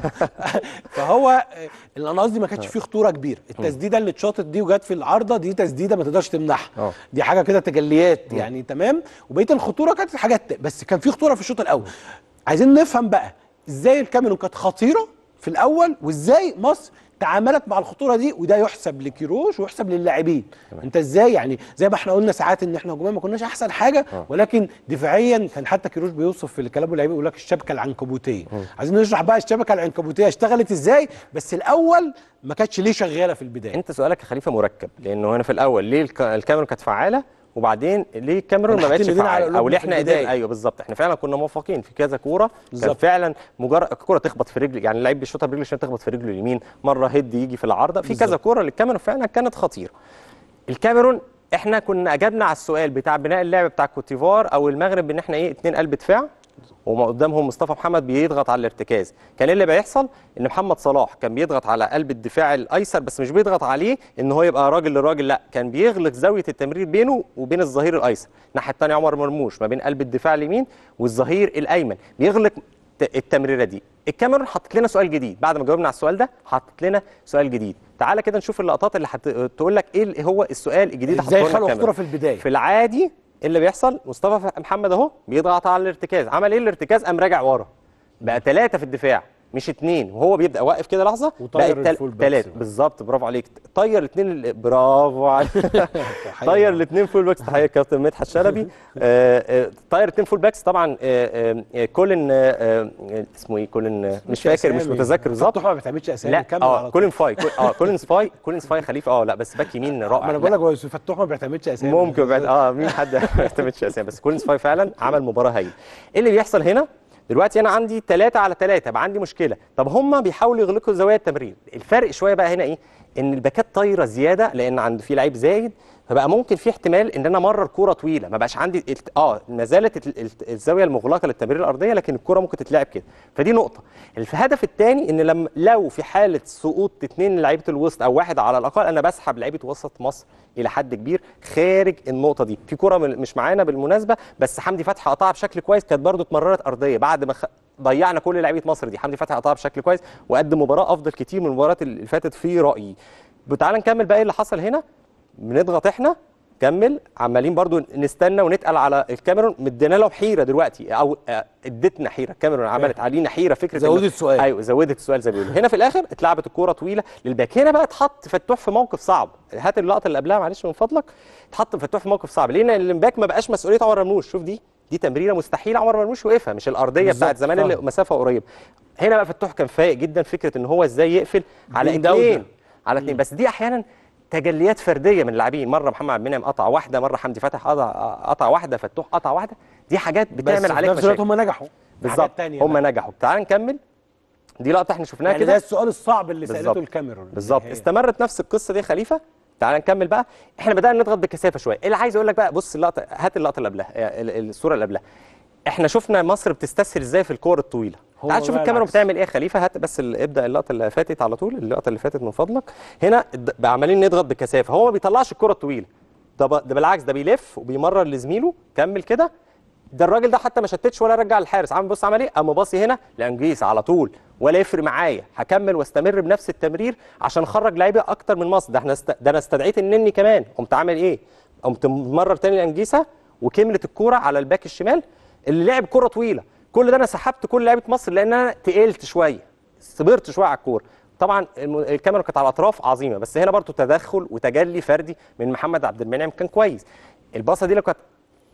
فهو آه، اللي انا قصدي ما كانش فيه خطوره كبيره التسديده اللي اتشاطت دي وجت في العارضه دي تسديده ما تقدرش تمنعها آه. دي حاجه كده تجليات يعني تمام وبقيه الخطوره كانت حاجات تا- بس كان في خطوره في الشوط الاول عايزين نفهم بقى ازاي الكاميرون كانت خطيره في الاول وازاي مصر تعاملت مع الخطوره دي وده يحسب لكيروش ويحسب للاعبين انت ازاي يعني زي ما احنا قلنا ساعات ان احنا هجوميا ما كناش احسن حاجه ولكن دفاعيا كان حتى كيروش بيوصف في الكلام اللعيبه يقول لك الشبكه العنكبوتيه عايزين نشرح بقى الشبكه العنكبوتيه اشتغلت ازاي بس الاول ما كانتش ليه شغاله في البدايه انت سؤالك يا خليفه مركب لانه هنا في الاول ليه الك- الكاميرون كانت فعاله وبعدين ليه الكاميرون كنا ما بقتش حاطين ايدينا على فعاله او قلوبنا ليه في احنا البداية. قدرنا ايوه بالظبط احنا فعلا كنا موفقين في كذا كوره كان بالظبط. فعلا مجرد كوره تخبط في رجل يعني اللعيب بيشوطها برجله عشان تخبط في رجله اليمين مره هيد يجي في العارضه في كذا بالظبط. كوره للكاميرون فعلا كانت خطيره الكاميرون احنا كنا اجبنا على السؤال بتاع بناء اللعب بتاع كوتيفار او المغرب ان احنا ايه اتنين قلب دفاع وما قدامهم مصطفى محمد بيضغط على الارتكاز كان إيه اللي بيحصل ان محمد صلاح كان بيضغط على قلب الدفاع الايسر بس مش بيضغط عليه ان هو يبقى راجل لراجل لا كان بيغلق زاويه التمرير بينه وبين الظهير الايسر الناحيه الثانيه عمر مرموش ما بين قلب الدفاع اليمين والظهير الايمن بيغلق ت- التمريره دي الكاميرون حطت لنا سؤال جديد بعد ما جاوبنا على السؤال ده حطت لنا سؤال جديد تعالى كده نشوف اللقطات اللي هتقول لك ايه اللي هو السؤال الجديد ازاي حطه لنا خلقوا الكاميرون. خطوره في البدايه في العادي إيه اللي بيحصل مصطفى محمد اهو بيضغط على الارتكاز عمل ايه الارتكاز قام راجع ورا بقى ثلاثه في الدفاع مش اثنين وهو بيبدا واقف كده لحظه وطير بقى الفول باكس ثلاثه بقى. بالظبط برافو عليك طير الاثنين برافو عليك طير الاثنين فول باكس تحيه كابتن مدحت شلبي آه، آه، طير الاثنين فول باكس طبعا آه، آه، كولين آه، آه، اسمه ايه كولين آه، مش فاكر مش أسامي. متذكر بالظبط فتوح ما بيتعملش اسامي لا كمل اه على كولين فاي كول- اه كولين فاي كولين فاي خليفه اه لا بس باك يمين رائع ما انا لا. بقول لك هو فتوح ما بيعتمدش اسامي ممكن بعد اه مين حد ما يعتمدش اسامي بس كولينز فاي فعلا عمل مباراه هايله ايه اللي بيحصل هنا دلوقتي انا عندي 3 على 3 بقى عندي مشكله طب هم بيحاولوا يغلقوا زوايا التمرير الفرق شويه بقى هنا ايه ان الباكات طايره زياده لان عند في لعيب زايد فبقى ممكن في احتمال ان انا امرر كوره طويله ما بقاش عندي الت- اه ما زالت ال- ال- الزاويه المغلقه للتمرير الارضيه لكن الكوره ممكن تتلعب كده فدي نقطه الهدف الثاني ان لما لو في حاله سقوط اثنين لعيبه الوسط او واحد على الاقل انا بسحب لعيبه وسط مصر الى حد كبير خارج النقطه دي في كوره من- مش معانا بالمناسبه بس حمدي فتحي قطعها بشكل كويس كانت برده اتمررت ارضيه بعد ما خ... ضيعنا كل لعيبه مصر دي حمدي فتحي قطعها بشكل كويس وقدم مباراه افضل كتير من المباريات اللي فاتت في رايي تعال نكمل بقى ايه اللي حصل هنا بنضغط احنا كمل عمالين برضو نستنى ونتقل على الكاميرون مدينا لهم حيره دلوقتي او آه، ادتنا حيره الكاميرون عملت علينا حيره فكره إن- زودت سؤال. ايوه زودت السؤال زي ما بيقولوا هنا في الاخر اتلعبت الكوره طويله للباك هنا بقى اتحط فتوح في موقف صعب هات اللقطه اللي قبلها معلش من فضلك اتحط فتوح في موقف صعب لان الباك ما بقاش مسؤوليه عمر مرموش شوف دي دي تمريره مستحيل عمر مرموش يوقفها مش الارضيه بالظبط، بتاعت زمان اللي فاهم. مسافه قريبه هنا بقى فتوح كان فايق جدا فكره ان هو ازاي يقفل على بين ده وده. اثنين على اثنين بس دي احيانا تجليات فرديه من اللاعبين مره محمد عبد المنعم قطع واحده مره حمدي فتح قطع قطع واحده فتوح قطع واحده دي حاجات بس بتعمل في عليك نفس الوقت مشاكل هم نجحوا بالظبط هم نجحوا تعال نكمل دي لقطه احنا شفناها يعني ده كده السؤال الصعب اللي سالته بالظبط. الكاميرون بالظبط هي. استمرت نفس القصه دي يا خليفه تعال نكمل بقى احنا بدانا نضغط بكثافه شويه ايه اللي عايز اقول لك بقى بص اللقطه هات اللقطه اللي قبلها آه، ال- ال- الصوره اللي قبلها احنا شفنا مصر بتستسهل ازاي في الكور الطويله هو تعال شوف بقى الكاميرا العكس. بتعمل ايه يا خليفه هات بس ال- ابدا اللقطه اللي فاتت على طول اللقطه اللي فاتت من فضلك هنا الد- بقى عمالين نضغط بكثافه هو ما بيطلعش الكره الطويله ده ب- ده بالعكس ده بيلف وبيمرر لزميله كمل كده ده الراجل ده حتى ما شتتش ولا رجع الحارس عم بص عمل ايه قام باصي هنا لانجيس على طول ولا يفرق معايا هكمل واستمر بنفس التمرير عشان اخرج لعيبه اكتر من مصر ده احنا است... ده انا استدعيت النني كمان قمت عامل ايه قمت مرر تاني لانجيسه وكملت الكوره على الباك الشمال اللي لعب كوره طويله كل ده انا سحبت كل لعيبه مصر لان انا تقلت شويه صبرت شويه على الكوره طبعا الم- الكاميرا كانت على الاطراف عظيمه بس هنا برضو تدخل وتجلي فردي من محمد عبد المنعم كان كويس الباصه دي لو كانت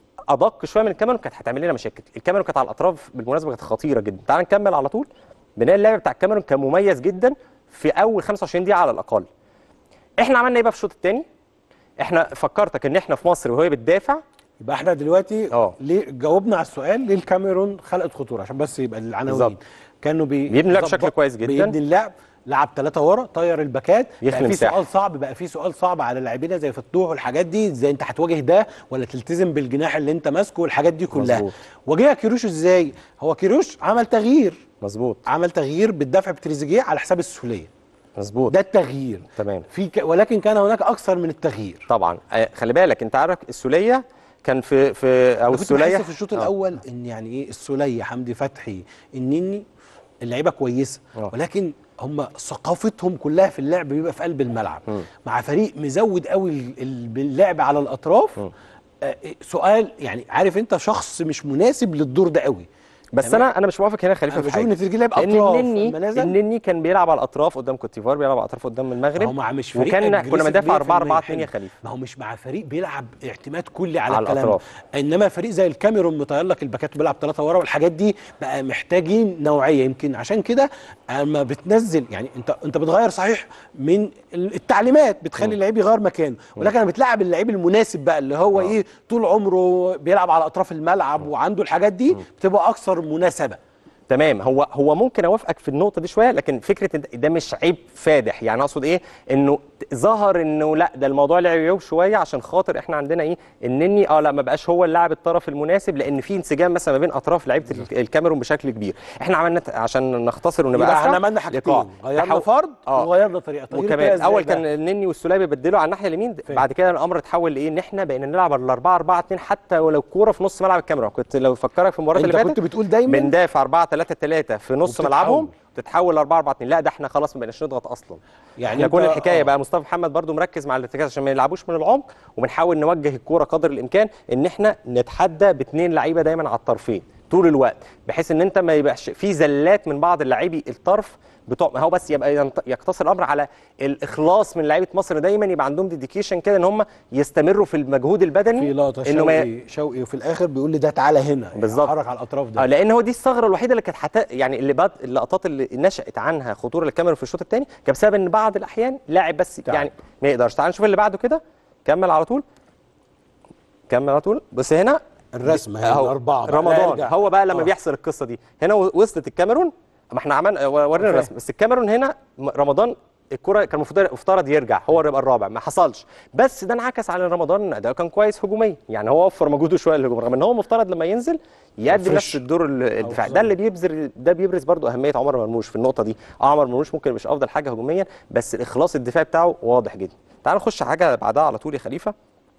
ادق شويه من الكاميرون كانت هتعمل لنا مشاكل الكاميرون كانت على الاطراف بالمناسبه كانت خطيره جدا تعال نكمل على طول بناء اللعب بتاع الكاميرون كان مميز جدا في اول 25 دقيقه على الاقل احنا عملنا ايه بقى في الشوط الثاني احنا فكرتك ان احنا في مصر وهي بتدافع يبقى احنا دلوقتي اه. ليه جاوبنا على السؤال ليه الكاميرون خلقت خطوره عشان بس يبقى العناوين بالظبط. كانوا بي بيبني اللعب ظبط- بشكل كويس جدا. بيبني اللعب لعب ثلاثة ورا طير الباكات يخلي بقى في مساحة. سؤال صعب بقى في سؤال صعب على لاعبينا زي فتوح والحاجات دي ازاي انت هتواجه ده ولا تلتزم بالجناح اللي انت ماسكه والحاجات دي كلها مظبوط. واجهها كيروش ازاي هو كيروش عمل تغيير مظبوط عمل تغيير بالدفع بتريزيجيه على حساب السوليه مظبوط ده التغيير تمام في ك... ولكن كان هناك اكثر من التغيير طبعا آه، خلي بالك انت عارف السوليه كان في في او انا كنت السوليه بحس في الشوط آه. الاول ان يعني ايه السوليه حمدي فتحي النني اللعيبه كويسه آه. ولكن هم ثقافتهم كلها في اللعب بيبقى في قلب الملعب مم. مع فريق مزود قوي ال- ال- باللعب على الاطراف مم. آه سؤال يعني عارف انت شخص مش مناسب للدور ده قوي بس تمام؟ انا انا مش موافق هنا يا خليفه انا في بشوف حاجه ان تريجي لعب لان اطراف النني لما نزل النني كان بيلعب على الاطراف قدام كوت ديفوار بيلعب على الاطراف قدام المغرب ما هو مش فريق وكان كنا aggressive بندافع 4 4 100% 2 يا خليفه ما هو مش مع فريق بيلعب اعتماد كلي على, على الكلام الأطراف. ده. انما فريق زي الكاميرون مطير لك الباكات وبيلعب ثلاثه ورا والحاجات دي بقى محتاجين نوعيه يمكن عشان كده اما بتنزل يعني انت انت بتغير صحيح من التعليمات بتخلي اللعيب يغير مكانه ولكن انا بتلعب اللعيب المناسب بقى اللي هو ايه طول عمره بيلعب على اطراف الملعب وعنده الحاجات دي بتبقى اكثر مناسبه تمام هو هو ممكن اوافقك في النقطه دي شويه لكن فكره إن ده مش عيب فادح يعني اقصد ايه انه ظهر انه لا ده الموضوع له عيوب شويه عشان خاطر احنا عندنا ايه النني اه لا ما بقاش هو اللاعب الطرف المناسب لان في انسجام مثلا ما بين اطراف لعيبه ال- الكاميرون بشكل كبير احنا عملنا عشان نختصر ونبقى يبقى أسرع، احنا عملنا حاجتين لقاء. غيرنا تحول- فرد آه. وغيرنا طريقه تغيير الطريقة وكمان إزاي اول بقى؟ كان النني والسوليه بيبدلوا على الناحيه اليمين فاهم. بعد كده الامر اتحول لايه ان احنا بقينا نلعب ال 4 4 2 حتى ولو الكوره في نص ملعب الكاميرون كنت لو فكرك في المباراه انت اللي فاتت كنت بتقول دايما بندافع 4 3 3 في نص وبتتحول. ملعبهم تتحول 4 4 2 لا ده احنا خلاص ما بقيناش نضغط اصلا يعني يعني كل انت- الحكايه آه. بقى مصطفى محمد برضو مركز مع الارتكاز عشان ما يلعبوش من العمق وبنحاول نوجه الكوره قدر الامكان ان احنا نتحدى باثنين لعيبه دايما على الطرفين طول الوقت بحيث ان انت ما يبقاش في زلات من بعض اللاعبي الطرف بتوع ما هو بس يبقى ينط- يقتصر الامر على الاخلاص من لعيبه مصر دايما يبقى عندهم ديديكيشن كده ان هم يستمروا في المجهود البدني في لقطه انه ما شوقي شوقي وفي الاخر بيقول لي ده تعالى هنا يعني بالظبط. حرك على الاطراف اه ده لان هو دي الثغره الوحيده اللي كانت حتى يعني اللي بعد اللقطات اللي نشات عنها خطوره الكاميرون في الشوط الثاني كان بسبب ان بعض الاحيان لاعب بس تعب. يعني ما يقدرش تعال نشوف اللي بعده كده كمل على طول كمل على طول بس هنا الرسمه هي أهو الاربعه بقى. لا رمضان يرجع. هو بقى لما آه. بيحصل القصه دي هنا و- وصلت الكاميرون ما احنا عملنا ورينا فاهم. الرسم بس الكاميرون هنا م- رمضان الكرة كان المفروض مفترض يرجع هو يبقى الرابع ما حصلش بس ده انعكس على رمضان ده كان كويس هجوميا يعني هو وفر مجهوده شويه للهجوم رغم ان هو مفترض لما ينزل يقدم فريش. نفس الدور ال- الدفاعي أو ده اللي بيبذر ده بيبرز برضو اهميه عمر مرموش في النقطه دي آه، عمر مرموش ممكن مش افضل حاجه هجوميا بس الاخلاص الدفاعي بتاعه واضح جدا تعال نخش حاجه بعدها على طول يا خليفه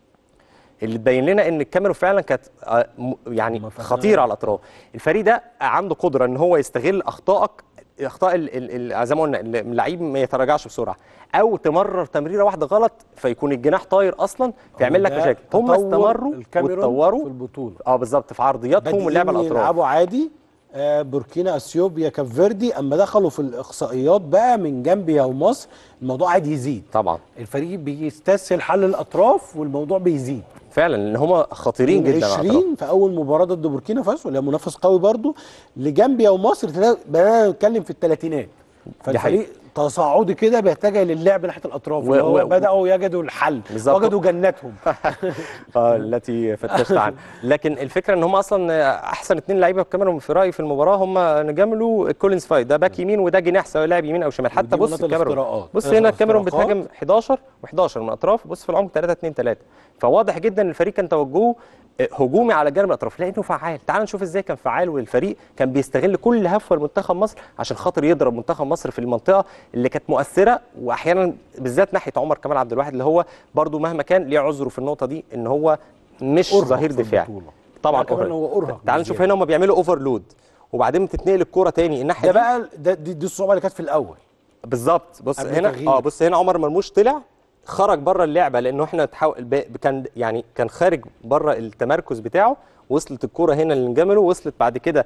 اللي تبين لنا ان الكاميرون فعلا كانت آه، م- يعني مفاجأة. خطيره على الاطراف الفريق ده عنده قدره ان هو يستغل اخطائك اخطاء ال- ال- ال- زي ما قلنا ال- اللعيب ما يتراجعش بسرعه او تمرر تمريره واحده غلط فيكون الجناح طاير اصلا فيعمل لك ده مشاكل هم تطور استمروا الكاميرون واتطوروا في البطوله اه بالظبط في عرضياتهم واللعب على بادئين الاطراف يلعبوا عادي آه بوركينا اثيوبيا كاب فيردي اما دخلوا في الاقصائيات بقى من جامبيا ومصر الموضوع عادي يزيد طبعا الفريق بيستسهل حل الاطراف والموضوع بيزيد فعلا لان هم خطيرين من جدا على الاطراف 20 في اول مباراه ضد بوركينا فاسو اللي هي منافس قوي برضو لجامبيا ومصر تلا- بدانا نتكلم في الثلاثينات فالفريق تصاعدي كده بيتجه للعب ناحيه الاطراف و- اللي هو و- بداوا يجدوا الحل بالظبط. وجدوا جنتهم اه التي فتشت عنها لكن الفكره ان هم اصلا احسن اثنين لعيبه في الكاميرون في رايي في المباراه هم نجاملو كولينز فايت ده باك يمين وده جناح سواء لاعب يمين او شمال حتى ودي بص مناطق الكاميرون الاختراقات. بص آه، هنا الكاميرون اختراقات. بتهاجم 11 و11 من الاطراف بص في العمق 3 2 3 فواضح جدا ان الفريق كان توجهه آه، هجومي على جانب الاطراف لانه فعال تعال نشوف ازاي كان فعال والفريق كان بيستغل كل هفوه لمنتخب مصر عشان خاطر يضرب منتخب مصر في المنطقه اللي كانت مؤثره واحيانا بالذات ناحيه عمر كمال عبد الواحد اللي هو برضو مهما كان ليه عذره في النقطه دي ان هو مش أرهق ظهير في دفاعي البطولة. طبعا لا، كمان أرهق. هو أرهق تعال نشوف بزيادة. هنا هم بيعملوا اوفرلود وبعدين بتتنقل الكوره تاني الناحيه ده دي بقى ده دي, دي الصعوبه اللي كانت في الاول بالظبط بص قبل هنا تغيير. اه بص هنا عمر مرموش طلع خرج بره اللعبه لانه احنا تحاول ب- كان يعني كان خارج بره التمركز بتاعه وصلت الكوره هنا لنجمله وصلت بعد كده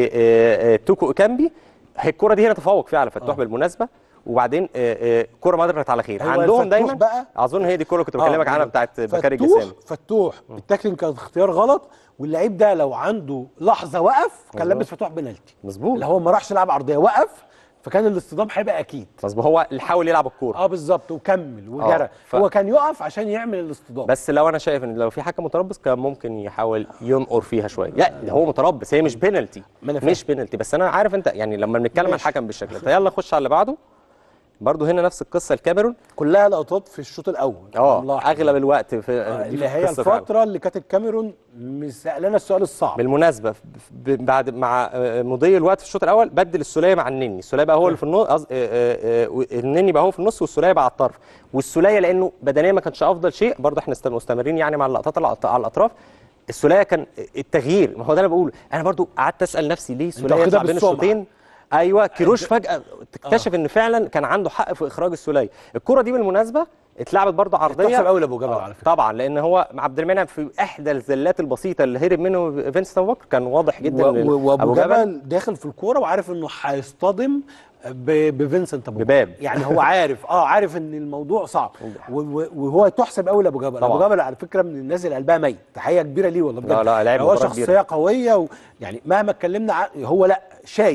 لتوكو كامبي هي الكوره دي هنا تفوق فيها على فتوح آه. بالمناسبه وبعدين آه، آه، كوره مرت على خير هو عندهم الفتوح دايما بقى- اظن هي دي الكوره اللي كنت آه، بكلمك عنها بالظبط. بتاعت بكاري فتوح جسام فتوح التاكلينج كان اختيار غلط واللعيب ده لو عنده لحظه وقف كان مظبوط. لابس فتوح بنالتي مظبوط اللي هو ما راحش يلعب عرضيه وقف فكان الاصطدام هيبقى اكيد مظبوط هو اللي حاول يلعب الكوره اه بالظبط وكمل وجرى آه، ف- هو كان يقف عشان يعمل الاصطدام بس لو انا شايف ان لو في حكم متربص كان ممكن يحاول ينقر فيها شويه لا ده هو متربص هي مش بينالتي ما أنا فاهم. مش بينالتي بس انا عارف انت يعني لما بنتكلم عن ماشي. الحكم بالشكل ده يلا نخش على اللي بعده برضو هنا نفس القصه الكاميرون كلها لقطات في الشوط الاول اه ملاحظ. اغلب الوقت في آه، دي اللي في هي القصة فعلا. الفتره اللي كانت الكاميرون مسالنا السؤال الصعب بالمناسبه ب- ب- بعد مع آه، مضي الوقت في الشوط الاول بدل السوليه مع النني السوليه بقى هو اللي في النص قصد- آه، آه، آه، النني بقى هو في النص والسوليه بقى على الطرف والسوليه لانه بدنيا ما كانش افضل شيء برضه احنا است- مستمرين يعني مع اللقطات اللي على الاطراف السوليه كان التغيير ما هو ده انا بقوله انا برضو قعدت اسال نفسي ليه السوليه واخدها يطلع بين بالسمعة. الشوطين ايوه كيروش فجاه تكتشف ان فعلا كان عنده حق في اخراج السوليه الكره دي بالمناسبه اتلعبت برضه عرضيه تحسب قوي لابو جبل آه، على فكره طبعا لان هو مع عبد المنعم في احدى الزلات البسيطه اللي هرب منه فينس ابو بكر كان واضح جدا و- إن و- وابو جبل داخل في الكوره وعارف انه هيصطدم ب- بفينسنت ابو بباب. جبل. يعني هو عارف اه عارف ان الموضوع صعب و- و- وهو تحسب قوي لابو جبل ابو طبعا. جبل على فكره من الناس اللي قلبها ميت تحيه كبيره ليه والله بجد لا، لا، لاعب هو مباراة شخصيه كبيرة. قويه و... يعني مهما اتكلمنا ع- هو لا شايل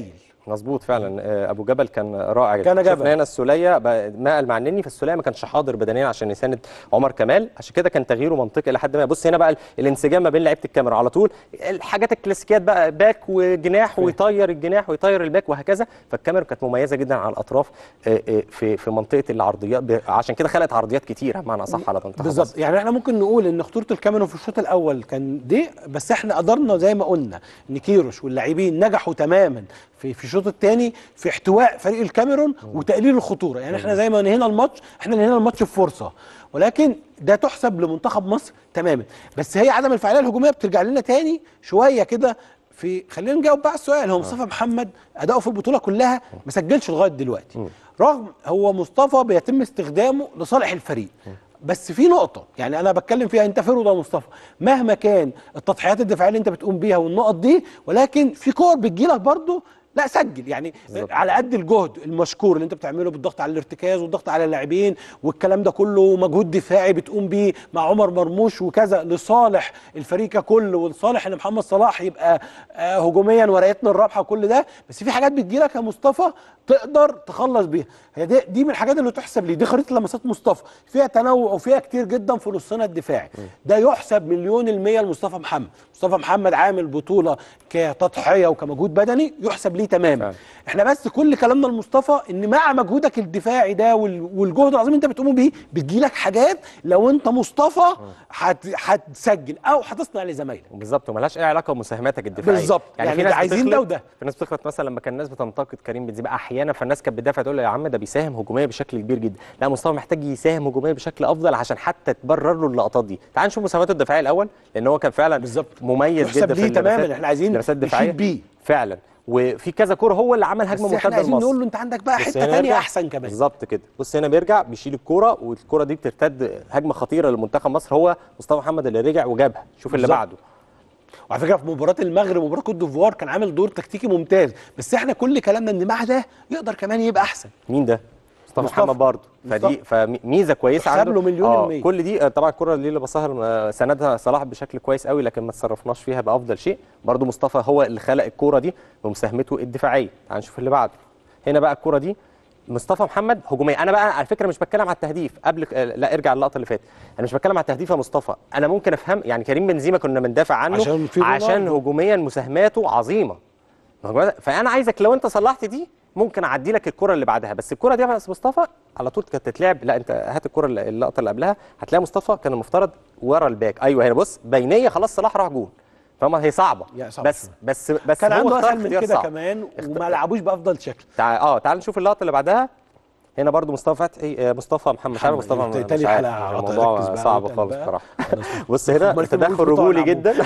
مظبوط فعلا آه، ابو جبل كان رائع جدا كان جبل. شفنا هنا السوليه بقى نقل مع النني فالسوليه ما كانش حاضر بدنيا عشان يساند عمر كمال عشان كده كان تغييره منطقي لحد ما بص هنا بقى ال- الانسجام ما بين لعيبه الكاميرا على طول الحاجات الكلاسيكيات بقى باك وجناح ويطير الجناح ويطير الباك وهكذا فالكاميرا كانت مميزه جدا على الاطراف آه، آه، في في منطقه العرضيات ب- عشان كده خلقت عرضيات كتيره بمعنى اصح على منتخب بالظبط مصر. يعني احنا ممكن نقول ان خطوره الكاميرون في الشوط الاول كان دي بس احنا قدرنا زي ما قلنا ان كيروش واللاعبين نجحوا تماما في في الشوط الثاني في احتواء فريق الكاميرون وتقليل الخطوره يعني احنا زي ما انهينا الماتش احنا انهينا الماتش بفرصه ولكن ده تحسب لمنتخب مصر تماما بس هي عدم الفعاليه الهجوميه بترجع لنا تاني شويه كده في خلينا نجاوب بقى على السؤال هو مصطفى محمد اداؤه في البطوله كلها ما سجلش لغايه دلوقتي رغم هو مصطفى بيتم استخدامه لصالح الفريق بس في نقطة يعني أنا بتكلم فيها أنت فرود يا مصطفى مهما كان التضحيات الدفاعية اللي أنت بتقوم بيها والنقط دي ولكن في كور بتجيلك برضه لا سجل يعني بالظبط. على قد الجهد المشكور اللي انت بتعمله بالضغط على الارتكاز والضغط على اللاعبين والكلام ده كله مجهود دفاعي بتقوم بيه مع عمر مرموش وكذا لصالح الفريق ككل ولصالح ان محمد صلاح يبقى آه هجوميا ورقتنا الرابحه وكل ده بس في حاجات بتجيلك يا مصطفى تقدر تخلص بيها هي دي, دي من الحاجات اللي تحسب لي دي خريطه لمسات مصطفى فيها تنوع وفيها كتير جدا في نصنا الدفاعي ده يحسب مليون المية لمصطفى محمد مصطفى محمد عامل بطوله كتضحيه وكمجهود بدني يحسب ليه تماما فعلا. احنا بس كل كلامنا لمصطفى ان مع مجهودك الدفاعي ده وال- والجهد العظيم اللي انت بتقوم بيه بتجيلك حاجات لو انت مصطفى هت- هتسجل او هتصنع لزمايلك بالظبط وملهاش اي علاقه بمساهماتك الدفاعيه بالظبط. يعني في ده ناس عايزين ده بتغلط- وده. في ناس بتغلط مثلا لما كان الناس بتنتقد كريم بنزيما احيانا فالناس كانت بتدافع تقول له يا عم ده بيساهم هجوميا بشكل كبير جدا لا مصطفى محتاج يساهم هجوميا بشكل افضل عشان حتى تبرر له اللقطات دي تعال نشوف مساهماته الدفاعيه الاول لان هو كان فعلا بالظبط. مميز يحسب جدا في ليه تماماً، اللمسات- إحنا عايزين اللمسات نشيد الدفاعيه بيه. فعلا وفي كذا كوره هو اللي عمل هجمه بس احنا مرتده عايزين لمصر نقول له انت عندك بقى بص حته هنا تانية بيرجع- احسن كمان بالظبط كده بص هنا بيرجع بيشيل الكوره والكوره دي بترتد هجمه خطيره لمنتخب مصر هو مصطفى محمد اللي رجع وجابها شوف اللي بالظبط. بعده وعلى فكره في مباراه المغرب ومباراه كوت ديفوار كان عامل دور تكتيكي ممتاز بس احنا كل كلامنا ان مع ده يقدر كمان يبقى احسن مين ده؟ مصطفى مصطفى. محمد برضه فدي مصطفى. فميزه كويسه تحسب عنده له مليون آه، المية. كل دي آه، طبعا الكره دي اللي بصها آه، سندها صلاح بشكل كويس قوي لكن ما تصرفناش فيها بافضل شيء برضه مصطفى هو اللي خلق الكوره دي بمساهمته الدفاعيه تعال نشوف اللي بعده هنا بقى الكوره دي مصطفى محمد هجوميه انا بقى على فكره مش بتكلم على التهديف قبل آه، لا ارجع اللقطه اللي فاتت انا مش بتكلم على التهديف يا مصطفى انا ممكن افهم يعني كريم بنزيما كنا بندافع عنه عشان في عشان رونالدو. هجوميا مساهماته عظيمه ما هو- فانا عايزك لو انت صلحت دي ممكن اعدي لك الكره اللي بعدها بس الكره دي يا بس مصطفى على طول كانت تتلعب لا انت هات الكره اللي- اللقطه اللي قبلها هتلاقي مصطفى كان المفترض ورا الباك ايوه هنا بص بينيه خلاص صلاح راح جون فاهمة هي صعبه يا صعبة بس شوية. بس بس كان هو عنده اختار اسهل من اختيار كده صعب. كمان اخت- وما لعبوش بافضل شكل تعال اه تعال نشوف اللقطه اللي بعدها هنا برضو مصطفى فتحي آه، مصطفى محمد مش عارف محمد، مصطفى انت مش تاني عارف. حلقة هتركز الموضوع بقى صعب وتقل خالص بقى. بصراحه خلاص. بص هنا أمال فين تدخل المفروض رجولي طالع جدا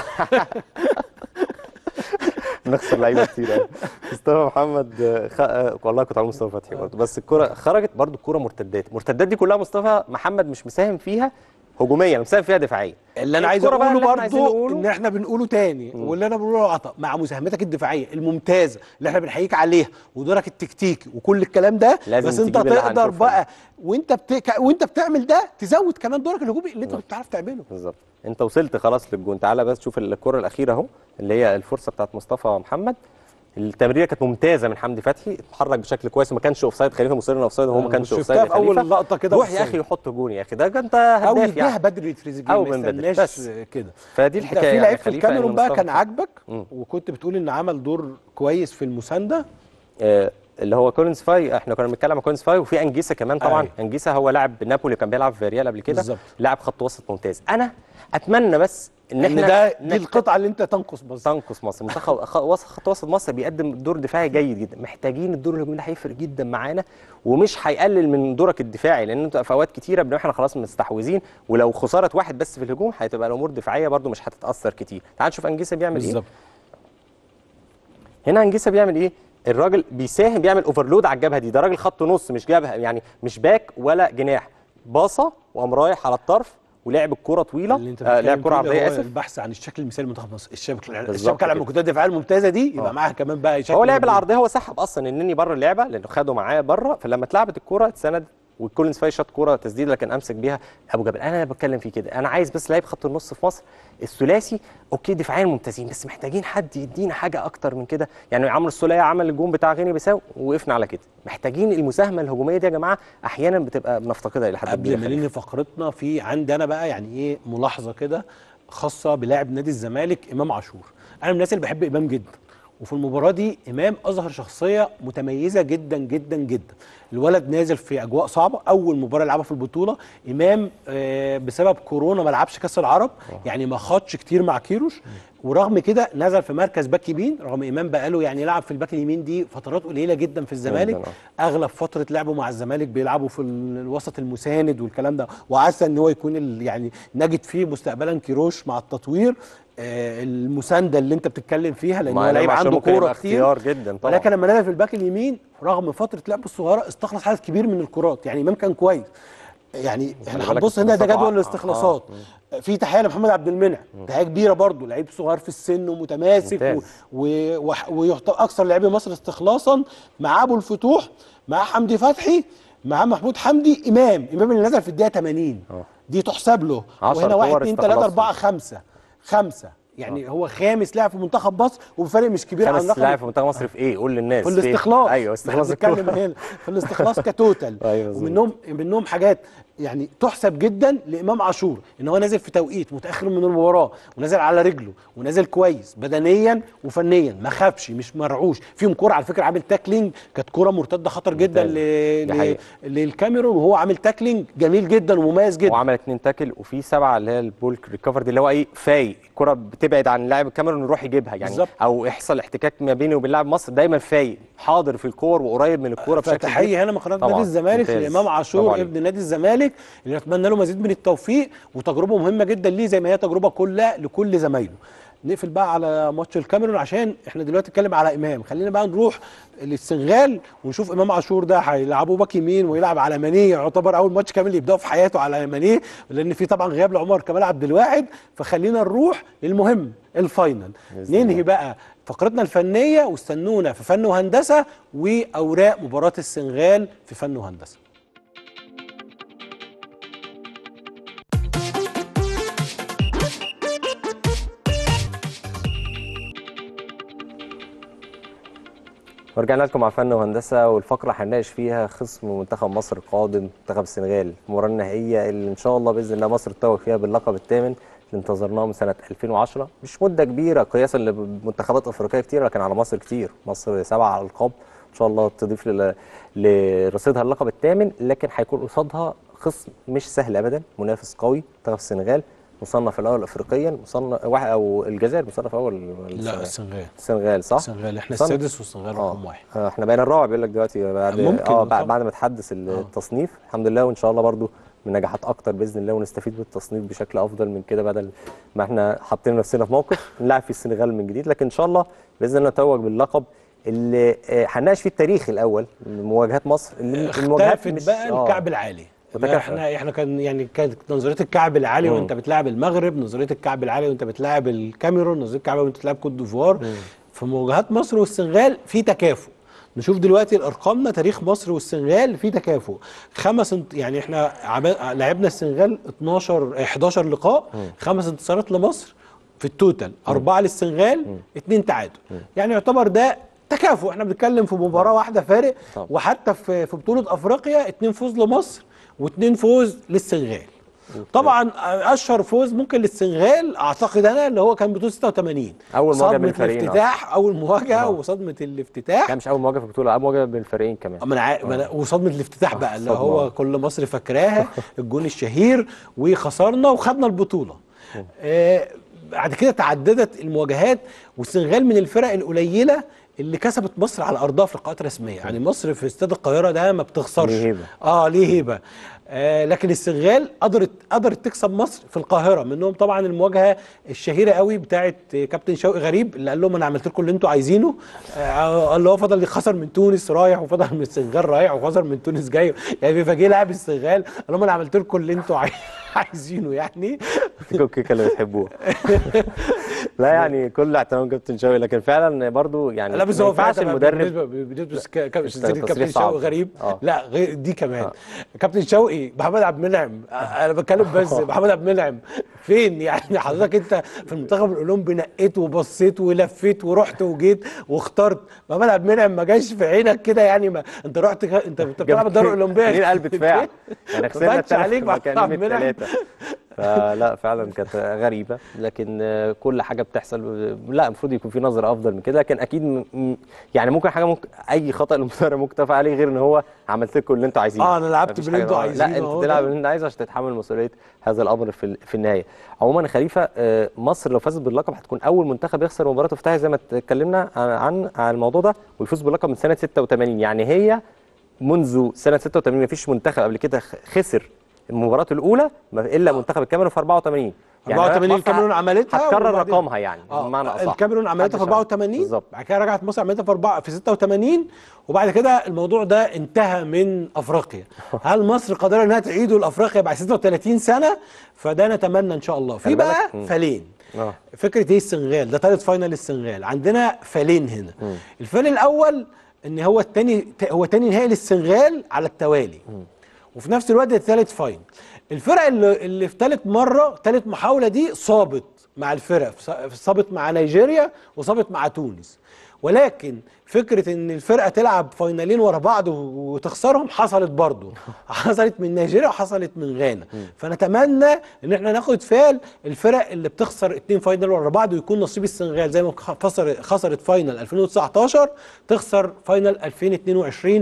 نخسر لعيبه كتير قوي مصطفى محمد آه، خ... آه، والله كنت عامل مصطفى فتحي برضه بس الكره خرجت برضه الكره مرتدات المرتدات دي كلها مصطفى محمد مش مساهم فيها هجوميا مساهم فيها دفاعيا اللي انا عايز الكرة بقى اقوله اللي احنا عايزين برضه نقوله. ان احنا بنقوله تاني واللي انا بقوله عطا مع مساهمتك الدفاعيه الممتازه اللي احنا بنحييك عليها ودورك التكتيكي وكل الكلام ده لازم بس انت تجيب اللي تقدر هنشوفه بقى وانت بتك... وانت بتعمل ده تزود كمان دورك الهجومي اللي انت بتعرف تعمله بالظبط انت وصلت خلاص للجون تعالى بس شوف الكره الاخيره اهو اللي هي الفرصه بتاعت مصطفى محمد التمريره كانت ممتازه من حمدي فتحي اتحرك بشكل كويس وما كانش اوفسايد خليفه مصر انه اوفسايد وهو ما أنا كانش شفتها اوفسايد في أول لقطة كده روح يا أوفسايد. اخي وحط جون يا اخي ده انت او هداف يديها يعني بدري تريزيجيه أو ما من بدري. يستناش بس. كده فدي انت الحكايه في يعني لعيب في خليفة الكاميرون إن بقى مصطفى- كان عاجبك مم. وكنت بتقول ان عمل دور كويس في المسانده آه، اللي هو كولينز فاي احنا كنا بنتكلم عن كولينز فاي وفي انجيسا كمان طبعا أيوة. انجيسا هو لاعب نابولي كان بيلعب في ريال قبل كده بالظبط. لاعب خط وسط ممتاز انا اتمنى بس ان ان احنا ده دي نكت- القطعه اللي انت تنقص بس تنقص مصر منتخب خ- وسط خط وسط مصر بيقدم دور دفاعي جيد جدا محتاجين الدور الهجومي ده هيفرق جدا معانا ومش هيقلل من دورك الدفاعي لان انت في اوقات كتيره بنبقى احنا خلاص مستحوذين ولو خساره واحد بس في الهجوم هتبقى الامور دفاعيه برده مش هتتاثر كتير تعال نشوف انجيسا بيعمل ايه بالظبط هنا انجيسا بيعمل ايه الراجل بيساهم بيعمل اوفرلود على الجبهه دي ده راجل خط نص مش جبهه يعني مش باك ولا جناح باصه وقام رايح على الطرف ولعب الكره طويله اللي انت آه لعب بتتكلم كره فيه عرضيه هو اسف البحث عن الشكل المثالي لمنتخب مصر الشبكه بالظبط الشبكه كده. المجهودات الدفاعيه الممتازه دي يبقى آه. معاها كمان بقى شكل هو لعب هجومي. العرضيه هو سحب اصلا النني بره اللعبه لانه خده معاه بره فلما اتلعبت الكره اتسند والكولينز فاي شاط كوره تسديده لكن امسك بيها ابو جبل انا بتكلم في كده انا عايز بس لعيب خط النص في مصر الثلاثي اوكي دفاعيا ممتازين بس محتاجين حد يدينا حاجه اكتر من كده يعني عمرو السوليه عمل الجون بتاع غيني بيساو وقفنا على كده محتاجين المساهمه الهجوميه دي يا جماعه احيانا بتبقى بنفتقدها الى حد قبل كبير ما يا خليل. ننهي فقرتنا في عندي انا بقى يعني ايه ملاحظه كده خاصه بلاعب نادي الزمالك امام عاشور انا من الناس اللي بحب امام جدا وفي المباراه دي امام اظهر شخصيه متميزه جدا جدا جدا الولد نازل في اجواء صعبه اول مباراه يلعبها في البطوله امام آه بسبب كورونا ما لعبش كاس العرب يعني ما خاضش كتير مع كيروش ورغم كده نزل في مركز باك يمين رغم امام بقاله يعني يلعب في الباك اليمين دي فترات قليله جدا في الزمالك جداً، اغلب فتره لعبه مع الزمالك بيلعبوا في ال- الوسط المساند والكلام ده وعسى ان هو يكون ال- يعني نجد فيه مستقبلا كيروش مع التطوير آه، المسانده اللي انت بتتكلم فيها لان هو مع لعيب إمام عاشور عنده ممكن يبقى كوره كتير اختيار جدا طبعا ولكن لما نزل في الباك اليمين رغم فتره لعبه الصغيره استخلص عدد كبير من الكرات يعني امام كان كويس يعني احنا بالك هنبص هنا ده استخلاصات جدول ع- الاستخلاصات في تحيه لمحمد عبد المنعم تحيه كبيره برضه لعيب صغير في السن ومتماسك و... ممتاز. و... وح- ويعتبر اكثر لاعبي مصر استخلاصا مع ابو الفتوح مع حمدي فتحي مع محمود حمدي امام امام اللي نزل في الدقيقه 80 اه. دي تحسب له عشر وهنا 1 كور 2 3 استخلصهم. 4 5 خمسه يعني هو خامس لاعب في منتخب مصر وبفرق مش كبير عن خمس رقم لاعب في منتخب مصر في ايه قول للناس في إيه؟ الاستخلاص ايوه استخلاص بنتكلم الكورة. هنا في الاستخلاص كتوتال أيوة مظبوط. ومنهم منهم حاجات يعني تحسب جدا لامام عاشور ان هو نازل في توقيت متاخر من المباراه ونازل على رجله ونازل كويس بدنيا وفنيا ما خافش مش مرعوش فيهم كوره على فكره عامل تاكلينج كانت كوره مرتده خطر جدا ل... دي ل... حقيقة. للكاميرون وهو عامل تاكلينج جميل جدا ومميز جدا وعمل اتنين تاكل وفي سبعه اللي هي البول ريكفر دي اللي هو ايه فايق الكره بتبعد عن لاعب الكاميرون يروح يجيبها يعني بالظبط. او يحصل احتكاك ما بيني وبين لاعب مصر دايما فايق حاضر في الكور وقريب من الكوره بشكل كبير. فتحيه هنا من قناه طبعاً، نادي الزمالك ممتاز. لامام عاشور برافو عليك. ابن نادي الزمالك اللي نتمنى له مزيد من التوفيق وتجربه مهمه جدا ليه زي ما هي تجربه كلها لكل زمايله نقفل بقى على ماتش الكاميرون عشان احنا دلوقتي نتكلم على امام خلينا بقى نروح للسنغال ونشوف امام عاشور ده هيلعبه باك يمين ويلعب على مانيه يعتبر اول ماتش كامل يبداه في حياته على مانيه لان في طبعا غياب لعمر كمال عبد الواحد فخلينا نروح للمهم الفاينل بإذن ننهي بقى فقرتنا الفنيه واستنونا في فن وهندسه واوراق مباراه السنغال في فن وهندسه ورجعنا لكم مع فن وهندسه والفقره هنناقش فيها خصم منتخب مصر القادم منتخب السنغال المباراه النهائيه اللي ان شاء الله باذن الله مصر تتوج فيها باللقب الثامن اللي انتظرناه من سنه 2010 مش مده كبيره قياسا لمنتخبات افريقيه كتير لكن على مصر كتير مصر سبع القاب ان شاء الله تضيف لل- لرصيدها اللقب الثامن لكن هيكون قصادها خصم مش سهل ابدا منافس قوي منتخب السنغال مصنف الاول افريقيا مصنف واحد او الجزائر مصنف اول لا السنغال السنغال صح؟ السنغال احنا صن- السادس والسنغال اه رقم واحد آه، احنا بقينا الرابع بيقول لك دلوقتي بعد ممكن اه بعد, طبعا. بعد ما تحدث التصنيف الحمد لله وان شاء الله برضو من نجاحات اكتر باذن الله ونستفيد بالتصنيف بشكل افضل من كده بدل ما احنا حاطين نفسنا في موقف نلعب في السنغال من جديد لكن ان شاء الله باذن الله نتوج باللقب اللي آه، هنناقش فيه التاريخ الاول مواجهات مصر اللي المواجهات اختلفت بقى آه، الكعب العالي متكافئة. احنا احنا كان يعني كانت نظريه الكعب العالي مم. وانت بتلاعب المغرب نظريه الكعب العالي وانت بتلاعب الكاميرون نظريه الكعب وانت بتلاعب كوت ديفوار في مواجهات مصر والسنغال في تكافؤ نشوف دلوقتي الارقامنا تاريخ مصر والسنغال في تكافؤ خمس انت يعني احنا عب- لعبنا السنغال 12 11 لقاء خمس انتصارات لمصر في التوتال أربعة للسنغال اتنين تعادل يعني يعتبر ده تكافؤ احنا بنتكلم في مباراة واحدة فارق طبعا. وحتى في في بطولة أفريقيا اتنين فوز لمصر واتنين فوز للسنغال طبعا اشهر فوز ممكن للسنغال اعتقد انا اللي هو كان بطوله 86 أول مواجهة بين صدمه الفريقين الافتتاح اول مواجهه آه. وصدمه الافتتاح لا مش اول مواجهه في البطوله اول مواجهه بين الفريقين كمان ما انا عا- ما أنا- وصدمه الافتتاح آه، بقى اللي صدمة. هو كل مصر فاكراها الجون الشهير وخسرنا وخدنا البطوله آه بعد كده تعددت المواجهات والسنغال من الفرق القليله اللي كسبت مصر على ارضها في لقاءات رسميه يعني مصر في استاد القاهره ده ما بتخسرش ليه هيبة. اه ليه هيبه آه لكن السنغال قدرت قدرت تكسب مصر في القاهره منهم طبعا المواجهه الشهيره قوي بتاعه كابتن شوقي غريب اللي قال لهم انا عملت لكم اللي انتوا عايزينه آه اللي هو فضل يخسر من تونس رايح وفضل من السنغال رايح وخسر من تونس جاي يعني فجه لاعب السنغال قال لهم انا عملت لكم اللي انتوا عاي- عايزينه يعني فيكم الكيكه اللي بتحبوها لا يعني كل احترام كابتن شوقي لكن فعلا برضو يعني لا بس ما هو ينفعش فعلا المدرب بالنسبه بالنسبه ك- ك- تصريح كابتن صعب. شوقي غريب آه. لا غير دي كمان آه. كابتن شوقي محمد عبد المنعم انا بتكلم بس محمد عبد المنعم فين يعني حضرتك انت في المنتخب الاولمبي نقيت وبصيت ولفيت ورحت وجيت واخترت محمد عبد المنعم ما جاش في عينك كده يعني ما انت رحت ك- انت انت بتلعب الدوري الاولمبيه مين قلب دفاع يعني ما خسرنا فاتش عليك الثلاث محمد عبد مكانين المنعم الثلاثه فلا فعلا كانت غريبه لكن آه، كل حاجه بتحصل لا المفروض يكون في نظره افضل من كده لكن اكيد م- م- يعني ممكن حاجه ممكن اي خطا المدرب ممكن تقف عليه غير ان هو عملت لكم اللي انتوا عايزينه آه، أنا لعبت مفيش باللي حاجة انتوا غلط. عايزينه لا أهو انت ده. تلعب اللي انت عايزه عشان تتحمل مسؤوليه هذا الامر في ال- في النهايه عموما يا خليفه آه، مصر لو فازت باللقب هتكون اول منتخب يخسر مباراه افتتاحيه زي ما اتكلمنا عن عن عن الموضوع ده ويفوز باللقب من سنه 86 يعني هي منذ سنه 86 ما فيش منتخب قبل كده خ- خسر المباراه الاولى ما- الا منتخب الكاميرون في 84 84 مصر الكاميرون عملتها هتكرر وبعدين- رقمها يعني اه بمعنى اصح الكاميرون عملتها في محدش 84 بالظبط بعد كده رجعت مصر عملتها في 4 في 86 وبعد كده الموضوع ده انتهى من افريقيا هل مصر قادره انها تعيده لافريقيا بعد 36 سنه فده نتمنى ان شاء الله في خلي بالك- بقى مم. فالين اه فكره ايه السنغال ده ثالث فاينل السنغال عندنا فالين هنا الفال الاول ان هو الثاني هو تاني نهائي للسنغال على التوالي وفي نفس الوقت الثالث فاين الفرق اللي, اللي في ثالث مره ثالث محاوله دي صابت مع الفرق صابت مع نيجيريا وصابت مع تونس ولكن فكره ان الفرقه تلعب فاينالين ورا بعض و- وتخسرهم حصلت برضه حصلت من نيجيريا وحصلت من غانا فنتمنى ان احنا ناخد فال الفرق اللي بتخسر اتنين فاينل ورا بعض ويكون نصيب السنغال زي ما خسر خسرت فاينل 2019 تخسر فاينل 2022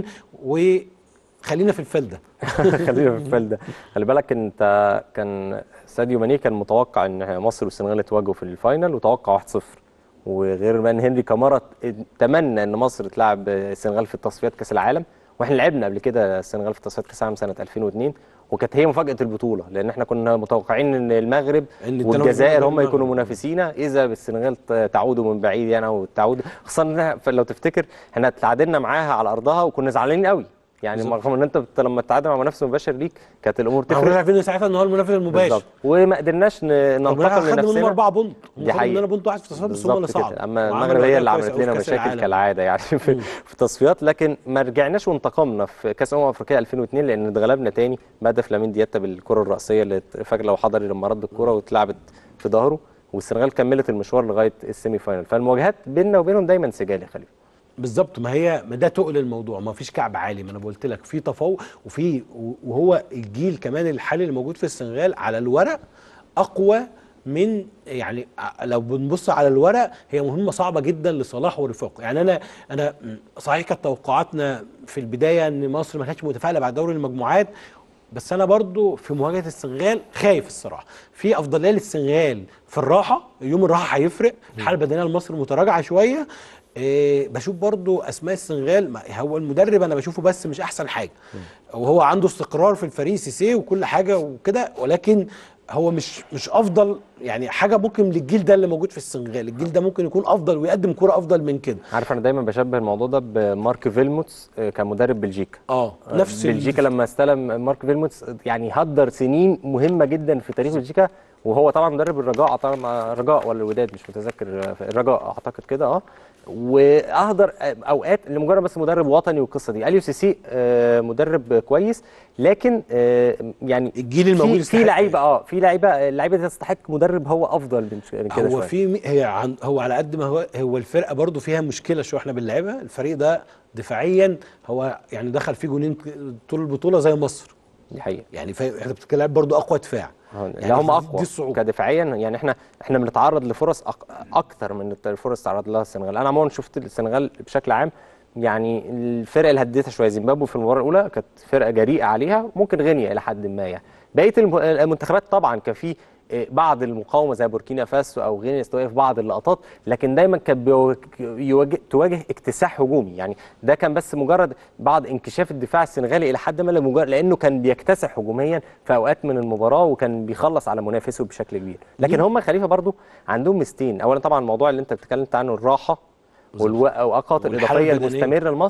وخلينا في الفال ده خلينا في الفال ده خلي بالك انت كان ساديو ماني كان متوقع ان مصر والسنغال يتواجهوا في الفاينل وتوقع 1-0 وغير مان هنري كامارا تمنى ان مصر تلعب السنغال في تصفيات كاس العالم واحنا لعبنا قبل كده السنغال في تصفيات كاس العالم سنه 2002 وكانت هي مفاجاه البطوله لان احنا كنا متوقعين ان المغرب إن التنافس والجزائر بين هم يكونوا المغرب. منافسينا اذا بالسنغال ت- تعود من بعيد يعني او تعود خاصه إنها- لو تفتكر احنا تعادلنا معاها على ارضها وكنا زعلانين قوي يعني رغم ان انت بت- لما تتعادل مع منافس مباشر ليك كانت الامور احنا تفرق عارفين ساعتها ان هو المنافس المباشر بالظبط وما قدرناش ن- المنافس ننتقم خد منهم لنفسنا اربعه بونت هم دي خدوا حقيقة. مننا بونت واحد في التصفيات بس هم اللي بالظبط صعدوا كده اما وعملوا المغرب هي أداء اللي كويس عملت أوي في لنا كأس مشاكل العالم. كالعاده يعني في, في التصفيات لكن ما رجعناش وانتقمنا في كاس امم افريقيا 2002 لان اتغلبنا تاني بهدف لامين دياتا بالكره الراسيه اللي ت- فاكر لو حضري لما رد الكره واتلعبت في ظهره والسنغال كملت المشوار لغايه السيمي فاينل فالمواجهات بيننا وبينهم دايما سجال يا خليفه بالظبط ما هي ما ده تقل الموضوع ما فيش كعب عالي ما انا قلت لك في تفوق وفي وهو الجيل كمان الحالي اللي موجود في السنغال على الورق اقوى من يعني ع- لو بنبص على الورق هي مهمه صعبه جدا لصلاح ورفاقه يعني انا انا م- صحيح كانت توقعاتنا في البدايه ان مصر ما كانتش متفائله بعد دوري المجموعات بس انا برضو في مواجهه السنغال خايف الصراحه في افضليه للسنغال في الراحه يوم الراحه هيفرق الحاله البدنيه لمصر متراجعه شويه إيه بشوف برضو اسماء السنغال ما- هو المدرب انا بشوفه بس مش احسن حاجه وهو عنده استقرار في الفريق سيسي وكل حاجه وكده ولكن هو مش مش افضل يعني حاجه ممكن للجيل ده اللي موجود في السنغال الجيل ده ممكن يكون افضل ويقدم كرة افضل من كده عارف انا دايما بشبه الموضوع ده بمارك فيلموتس آه، كان مدرب بلجيكا اه نفس ال- بلجيكا لما استلم مارك فيلموتس يعني هدر سنين مهمه جدا في تاريخ بلجيكا وهو طبعا مدرب الرجاء طبعا مع الرجاء ولا الوداد مش متذكر آه، الرجاء اعتقد كده اه واهدر اوقات لمجرد بس مدرب وطني والقصه دي اليو سي سي آه، مدرب كويس لكن آه، يعني الجيل الموجود في- يستحق في لعيبه اه في لعيبه اللعيبه دي تستحق مدرب هو افضل من من كده هو شويه في مي- هي عن هو على قد ما هو هو الفرقه برضو فيها مشكله شويه احنا بنلعبها الفريق ده دفاعيا هو يعني دخل فيه جونين طول البطوله زي مصر دي حقيقه يعني في- احنا بتتكلم برضو اقوى دفاع يعني لا هم دي- اقوى دي الصعوبه كدفاعيا يعني احنا احنا بنتعرض لفرص أك... اكتر من الفرص تعرض لها السنغال انا عموما شفت السنغال بشكل عام يعني الفرق اللي هديتها شويه زيمبابوي في المباراه الاولى كانت فرقه جريئه عليها ممكن غينيا الى حد ما يعني بقيه الم- المنتخبات طبعا كان في آه، بعض المقاومه زي بوركينا فاسو او غينيا استوائيه في بعض اللقطات لكن دايما كانت بيواجه- يواجه تواجه اكتساح هجومي يعني ده كان بس مجرد بعض انكشاف الدفاع السنغالي الى حد ما لمجرد لانه كان بيكتسح هجوميا في اوقات من المباراه وكان بيخلص على منافسه بشكل كبير لكن هم خليفه برضو عندهم ميزتين اولا طبعا الموضوع اللي انت بتتكلم عنه الراحه والوقت والحالة الاضافيه البدنية. المستمره لمصر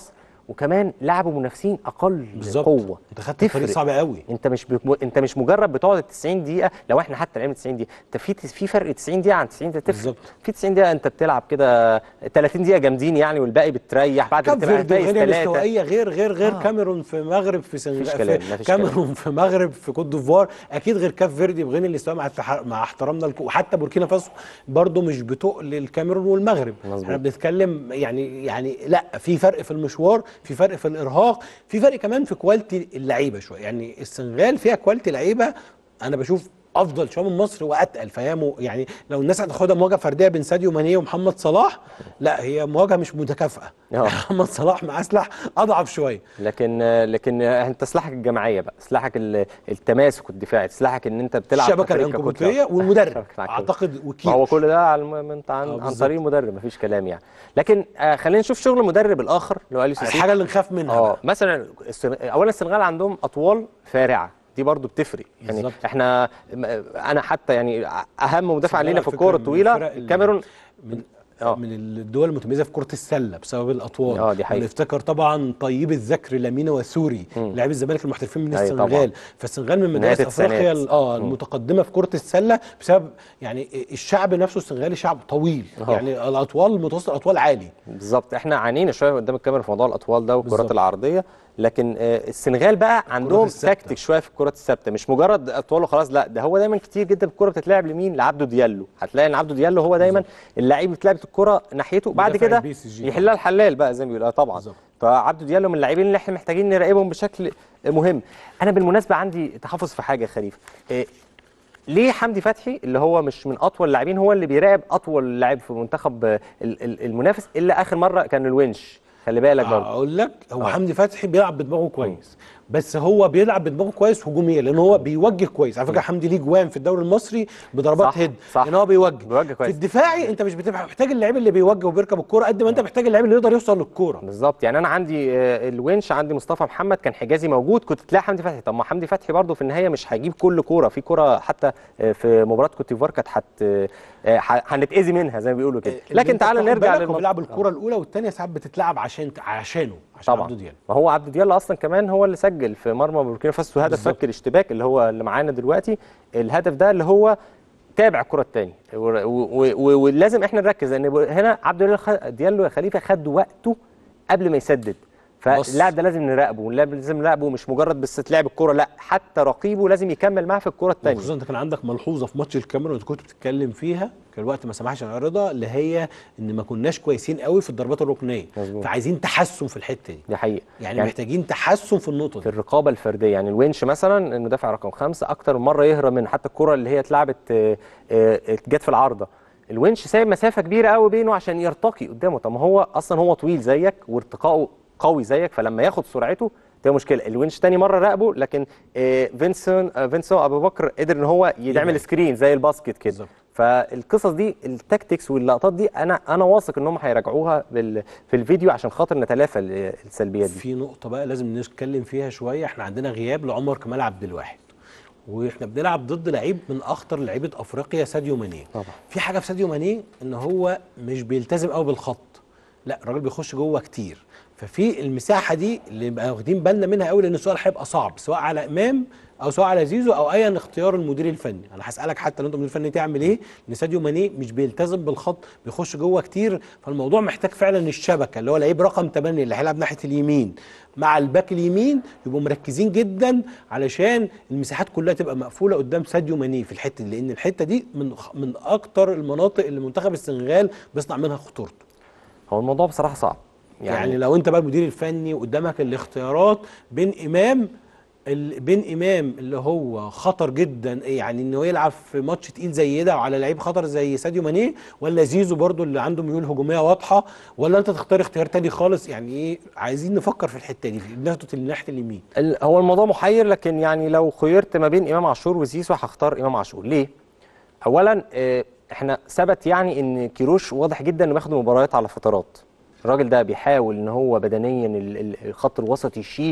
وكمان لعبوا منافسين اقل بالظبط قوه انت خدت فريق تفرق. صعب قوي انت مش بك... انت مش مجرد بتقعد ال 90 دقيقه لو احنا حتى لعبنا 90 دقيقه انت في في فرق 90 دقيقه عن 90 دقيقه تفرق بالظبط. في 90 دقيقه انت بتلعب كده 30 دقيقه جامدين يعني والباقي بتريح بعد ما كاب تبقى فيردي فايز وغينيا ثلاثه الاستوائيه غير غير غير آه. كاميرون في مغرب في مفيش سنغال كلام، في مفيش كاميرون في مغرب في كوت ديفوار اكيد غير كاب فيردي وغينيا الاستوائيه مع التح- مع احترامنا لكو وحتى بوركينا فاسو برضو مش بتقل الكاميرون والمغرب مظبوط. احنا بنتكلم يعني يعني لا في فرق في المشوار في فرق في الارهاق في فرق كمان في كواليتي اللعيبه شويه يعني السنغال فيها كواليتي لعيبه انا بشوف افضل شويه من مصر واتقل فهي مو- يعني لو الناس هتاخدها مواجهه فرديه بين ساديو ماني ومحمد صلاح لا هي مواجهه مش متكافئه اه. محمد صلاح مع اسلح اضعف شويه لكن لكن انت سلاحك الجماعيه بقى سلاحك ال- التماسك الدفاعي سلاحك ان انت بتلعب الشبكه كفريق الانكبوتيه ككتلة. والمدرب الشبكة العنكبوتية. اعتقد ما وكيل هو كل ده على الم- من عن, عن بالظبط. طريق المدرب مفيش كلام يعني لكن آه خلينا نشوف شغل المدرب الاخر اللي هو اليو سيسي الحاجه اللي نخاف منها اه بقى. مثلا السن- اولا السنغال عندهم اطوال فارعه دي برضو بتفرق يعني بالظبط. احنا م- انا حتى يعني اهم مدافع السنغال لينا على في فكرة الكوره من الطويله الفرق اللي- الكاميرون من اه. من الدول المتميزه في كره السله بسبب الاطوال اه، دي حقيقة. ونفتكر طبعا طيب الذكر لامين وسوري لاعبي الزمالك المحترفين من ايوه السنغال طبعا. فالسنغال من نهاية مدارس افريقيا التسعينات. ال- اه المتقدمه في كره السله بسبب يعني الشعب نفسه السنغالي شعب طويل اه. يعني الاطوال متوسط الاطوال عالي بالظبط احنا عانينا شويه قدام الكاميرا في موضوع الاطوال ده والكرات بالظبط. العرضيه لكن آه، السنغال بقى عندهم الثابتة. تكتيك شويه في الكرات الثابته مش مجرد اطوال وخلاص لا ده هو دايما كتير جدا الكره بتتلعب لمين لعبده ديالو هتلاقي ان عبده ديالو هو دايما اللعيب بتلعب الكره ناحيته بعد مدافع كده البي سي جي. يحلها الحلال بقى زي ما بيقولوا آه طبعا بالظبط. فعبده ديالو من اللاعبين اللي احنا محتاجين نراقبهم بشكل مهم انا بالمناسبه عندي تحفظ في حاجه يا خليفه آه، ليه حمدي فتحي اللي هو مش من اطول اللاعبين هو اللي بيراقب اطول لاعب في منتخب آه، ال- ال- المنافس الا اخر مره كان الونش خلي بالك برضه اقول لك هو حمدي فتحي بيلعب بدماغه كويس بس هو بيلعب بدماغه كويس هجوميا لان هو بيوجه كويس على فكره حمدي ليه جوان في الدوري المصري بضربات صح، هيد صح. لان هو بيوجه بيوجه في كويس. الدفاعي انت مش بتبقى محتاج اللعيب اللي بيوجه وبيركب الكوره قد ما انت محتاج اللعيب اللي يقدر يوصل للكوره بالظبط يعني انا عندي آه، الونش عندي مصطفى محمد كان حجازي موجود كنت تلاقي حمدي فتحي طب ما حمدي فتحي برضه في النهايه مش هيجيب كل كوره في كوره حتى آه، في مباراه كوت ديفوار كانت هت آه، ح- هنتاذي منها زي ما بيقولوا كده اللي لكن انت تعالى بتاخد نرجع بالك هو للموضوع بيلعب الكوره الاولى والثانيه ساعات بتتلعب عشان عشانه عشان طبعا عبده ديالو ما هو عبد ديالو اصلا كمان هو اللي سجل في مرمى بوركينا فاسو هدف بالظبط. فك الاشتباك اللي هو اللي معانا دلوقتي الهدف ده اللي هو تابع الكره الثانيه ولازم احنا نركز لان هنا عبد ديالو خ- ديالو يا خليفه خد وقته قبل ما يسدد بص. فاللاعب ده لازم نراقبه واللاعب لازم نراقبه مش مجرد بس تلعب الكره لا حتى رقيبه لازم يكمل معاه في الكره الثانيه خصوصا انت كان عندك ملحوظه في ماتش الكاميرون انت كنت بتتكلم فيها كان الوقت ما سمحش نعرضها اللي هي ان ما كناش كويسين قوي في الضربات الركنيه مظبوط. فعايزين تحسن في الحته دي دي حقيقه يعني, يعني محتاجين تحسن في النقطه في دي الرقابه الفرديه يعني الونش مثلا المدافع رقم خمسة اكتر من مره يهرب من حتى الكره اللي هي اتلعبت آه، آه، جت في العارضه الونش سايب مسافه كبيره قوي بينه عشان يرتقي قدامه طب ما هو اصلا هو طويل زيك وارتقائه قوي زيك فلما ياخد سرعته تبقى مشكله الونش تاني مره راقبه لكن آه، فينسون آه، فينسون ابو بكر قدر ان هو يعمل يبعد. سكرين زي الباسكت كده بالظبط. فالقصص دي التكتكس واللقطات دي انا انا واثق ان هم هيراجعوها بال- في الفيديو عشان خاطر نتلافى ال- السلبيات دي في نقطه بقى لازم نتكلم فيها شويه احنا عندنا غياب لعمر كمال عبد الواحد واحنا بنلعب ضد لعيب من اخطر لعيبه افريقيا ساديو ماني طبعا. في حاجه في ساديو ماني ان هو مش بيلتزم قوي بالخط لا الراجل بيخش جوه كتير ففي المساحه دي اللي بقى واخدين بالنا منها قوي لان السؤال هيبقى صعب سواء على امام او سواء على زيزو او ايا اختيار المدير الفني انا هسالك حتى لو انت مدير فني تعمل ايه لان ساديو ماني مش بيلتزم بالخط بيخش جوه كتير فالموضوع محتاج فعلا الشبكه اللي هو لعيب رقم 8 اللي هيلعب ناحيه اليمين مع الباك اليمين يبقوا مركزين جدا علشان المساحات كلها تبقى مقفوله قدام ساديو ماني في الحته دي لان الحته دي من من اكتر المناطق اللي منتخب السنغال بيصنع منها خطورته هو الموضوع بصراحه صعب يعني, يعني لو انت بقى المدير الفني وقدامك الاختيارات بين امام ال- بين امام اللي هو خطر جدا يعني انه يلعب في ماتش تقيل زي ده وعلى لعيب خطر زي ساديو ماني ولا زيزو برضو اللي عنده ميول هجوميه واضحه ولا انت تختار اختيار تاني خالص يعني ايه عايزين نفكر في الحته دي في ناحيه ناحيه اليمين ال- هو الموضوع محير لكن يعني لو خيرت ما بين امام عاشور وزيزو هختار امام عاشور ليه اولا آه، احنا ثبت يعني ان كيروش واضح جدا انه بياخد المباريات على فترات الراجل ده بيحاول ان هو بدنيا ال- ال- الخط الوسط يشيل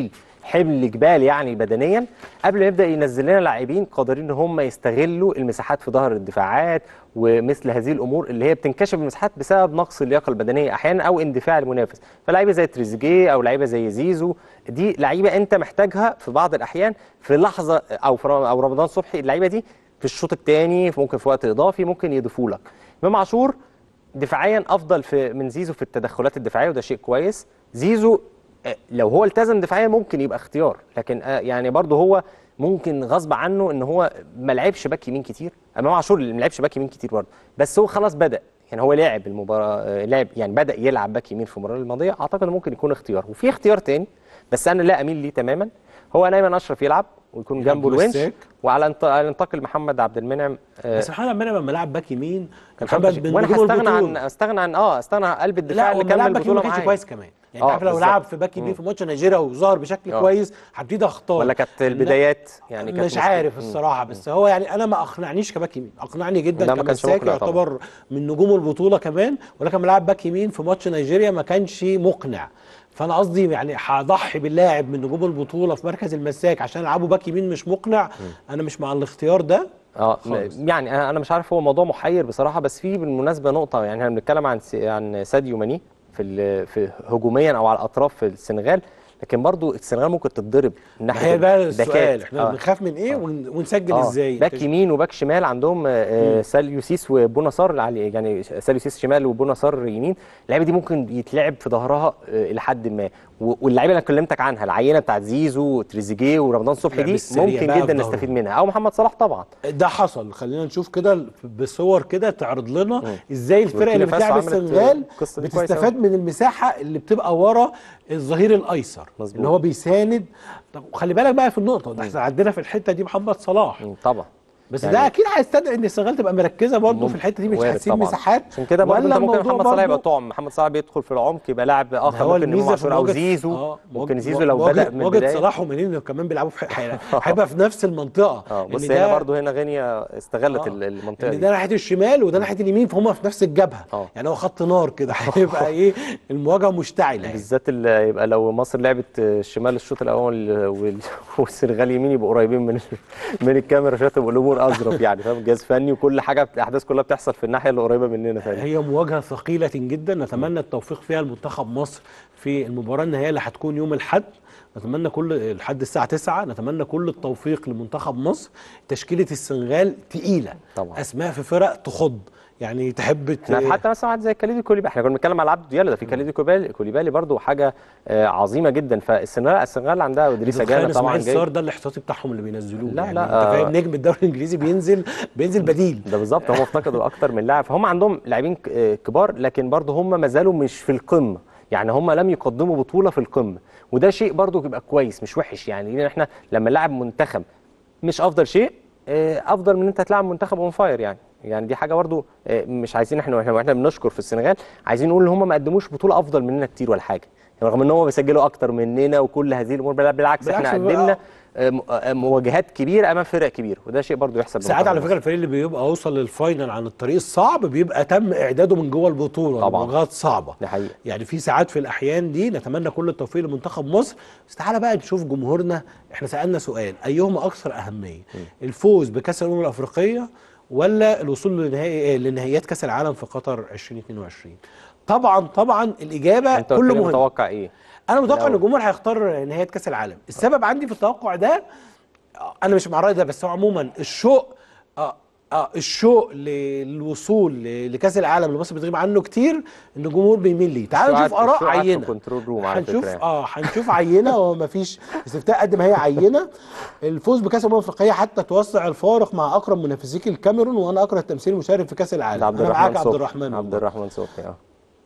حمل جبال يعني بدنيا قبل ما يبدا ينزل لنا لاعبين قادرين ان هم يستغلوا المساحات في ظهر الدفاعات ومثل هذه الامور اللي هي بتنكشف المساحات بسبب نقص اللياقه البدنيه احيانا او اندفاع المنافس فلعيبه زي تريزيجيه او لعيبه زي زيزو دي لعيبه انت محتاجها في بعض الاحيان في لحظه او في او رمضان صبحي اللعيبه دي في الشوط الثاني ممكن في وقت اضافي ممكن يضيفوا لك امام عاشور دفاعيا افضل في من زيزو في التدخلات الدفاعيه وده شيء كويس زيزو آه، لو هو التزم دفاعيا ممكن يبقى اختيار لكن آه، يعني برضه هو ممكن غصب عنه ان هو ما لعبش باك يمين كتير امام عاشور اللي ما لعبش باك يمين كتير برضه بس هو خلاص بدا يعني هو لعب المباراه آه، لعب يعني بدا يلعب باك يمين في المباراه الماضيه اعتقد إنه ممكن يكون اختيار وفي اختيار تاني بس انا لا اميل ليه تماما هو ايمن اشرف يلعب ويكون يلعب جنبه الونش مساك. وعلى انت- على ينتقل محمد عبد المنعم آه، بس محمد عبد المنعم لما لعب باك يمين كان كان محمد من وانا نجوم هستغنى عن البطولة. استغنى عن اه استغنى عن قلب الدفاع لا اللي لما لعب كمل باك يمين البطوله ما كانش معايا كويس كمان يعني آه، انت عارف لو بالظبط. لعب في باك يمين في ماتش نيجيريا وظهر بشكل آه. كويس هبتدي اختار ولا كانت لا، البدايات يعني كانت مش مشكلة. عارف مم. الصراحه بس هو يعني انا ما اقنعنيش كباك يمين اقنعني جدا لا، ما كانش كمساك مقنع طبعا. يعتبر من نجوم البطوله كمان ولكن لما لعب باك يمين في ماتش نيجيريا ما كانش مقنع فانا قصدي يعني هضحي باللاعب من نجوم البطوله في مركز المساك عشان العبه باك يمين مش مقنع انا مش مع الاختيار ده اه خالص. يعني انا أنا مش عارف هو موضوع محير بصراحه بس في بالمناسبه نقطه يعني احنا بنتكلم عن س- عن ساديو ماني في ال- في هجوميا او على الاطراف في السنغال لكن برضو السنغال ممكن تتضرب من ما ناحيه هي بقى الباكات. السؤال احنا آه. بنخاف من ايه ون- ونسجل آه. ازاي باك يمين وباك شمال عندهم آه، آه، ساليو سيس وبونا صار علي- يعني ساليو سيس شمال وبونا صار يمين اللعيبه دي ممكن يتلعب في ظهرها آه، الى حد ما و- واللعيبه اللي أنا كلمتك عنها العينه بتاعت زيزو وتريزيجيه ورمضان صبحي اللعب دي السريع ممكن بقى في جدا ظهرهم. نستفيد منها او محمد صلاح طبعا ده حصل خلينا نشوف كده بصور كده تعرض لنا ازاي الفرق اللي بوركينا فاسو بتلعب عملت السنغال القصة دي كويس بتستفاد من المساحه اللي بتبقى ورا الظهير الايسر مظبوط. اللي هو بيساند طب خلي بالك بقى في النقطه ده احنا عندنا في الحته دي محمد صلاح مم، طبعا بس يعني- ده اكيد هيستدعي ان السنغال تبقى مركزه برضه في ممكن. الحته دي مش وارد هتسيب طبعاً. مساحات عشان كده برضه ولا انت ممكن الموضوع محمد صلاح يبقى برضه- طعم محمد صلاح بيدخل في العمق يبقى لاعب اخر هو ممكن امام الميزه في عاشور او مواجهة- زيزو آه، ممكن مواجهة- زيزو لو مواجهة- بدا من مواجهه البدايه صلاح ومنين كمان بيلعبوا في ح- هيبقى في نفس المنطقه اه إن بص ده- هنا برضه هنا غينيا استغلت آه. ال- المنطقه ان دي ده ناحيه الشمال وده ناحيه اليمين فهم في نفس الجبهه آه. يعني هو خط نار كده هيبقى ايه المواجهه مشتعله يعني. بالذات ال- يبقى لو مصر لعبت الشمال الشوط الاول وال- والسنغال يمين يبقوا قريبين من من الكاميرا عشان تبقى الامور اظرف يعني فاهم جهاز فني وكل حاجه الاحداث كلها بتحصل في الناحيه اللي قريبه مننا فعلا هي مواجهه ثقيله جدا نتمنى التوفيق فيها لمنتخب مصر في المباراه النهائيه اللي هتكون يوم الاحد نتمنى كل الحد الساعه 9 نتمنى كل التوفيق لمنتخب مصر تشكيله السنغال تقيله طبعا. اسماء في فرق تخض يعني تحب ت... احنا حتى مثلا واحد زي كاليدي كوليبالي احنا كنا بنتكلم على عبد ديالو ده في كاليدي كوليبالي كوليبالي برضه حاجه آه، عظيمه جدا فالسنغال السنغال عندها ودريس تتخيل جانا طبعا اسماعيل جاي صار ده الاحتياطي بتاعهم اللي بينزلوه لا، يعني لا، انت آه. فاهم نجم الدوري الانجليزي بينزل بينزل بديل ده بالظبط هم افتقدوا اكتر من لاعب فهم عندهم لاعبين ك- آه، كبار لكن برضه هم ما زالوا مش في القمه يعني هم لم يقدموا بطوله في القمه وده شيء برضه بيبقى كويس مش وحش يعني لان احنا لما نلعب منتخب مش افضل شيء آه، افضل من ان انت تلعب منتخب اون فاير يعني يعني دي حاجه برضو آه، مش عايزين احنا واحنا واحنا بنشكر في السنغال عايزين نقول ان هم ما قدموش بطوله افضل مننا كتير ولا حاجه يعني رغم ان هم بيسجلوا اكتر مننا وكل هذه الامور بل- بالعكس احنا بالعكس بقى- قدمنا آه، م- آه، مواجهات كبيره امام فرق كبيره وده شيء برضو يحسب ساعات لمنتخب على مصر. فكره الفريق اللي بيبقى وصل للفاينل عن الطريق الصعب بيبقى تم اعداده من جوه البطوله طبعاً. مواجهات صعبه دي حقيقه يعني في ساعات في الاحيان دي نتمنى كل التوفيق لمنتخب مصر بس تعالى بقى نشوف جمهورنا احنا سالنا سؤال ايهما اكثر اهميه الفوز بكاس الامم الافريقيه ولا الوصول لنهائي لنهائيات كاس العالم في قطر 2022 طبعا طبعا الاجابه انت قلت كله لي مهم متوقع ايه انا متوقع ان الأول. الجمهور هيختار نهايه كاس العالم السبب عندي في التوقع ده آه، انا مش مع الراي ده بس هو عموما الشوق اه اه الشوق للوصول ل- لكاس العالم اللي مصر بتغيب عنه كتير ان الجمهور بيميل ليه تعالوا الشوق نشوف قاعد- اراء الشوق قاعد في عينه كنترول روم على هنشوف فكرة يعني. اه هنشوف عينه وما فيش استفتاء قد ما هي عينه الفوز بكاس الامم الافريقيه حتى توسع الفارق مع اقرب منافسيك الكاميرون وانا اكره التمثيل المشارك في كاس العالم ده عبد انا معاك الرحمن عبد صبحي. الرحمن عبد والله. الرحمن صبحي اه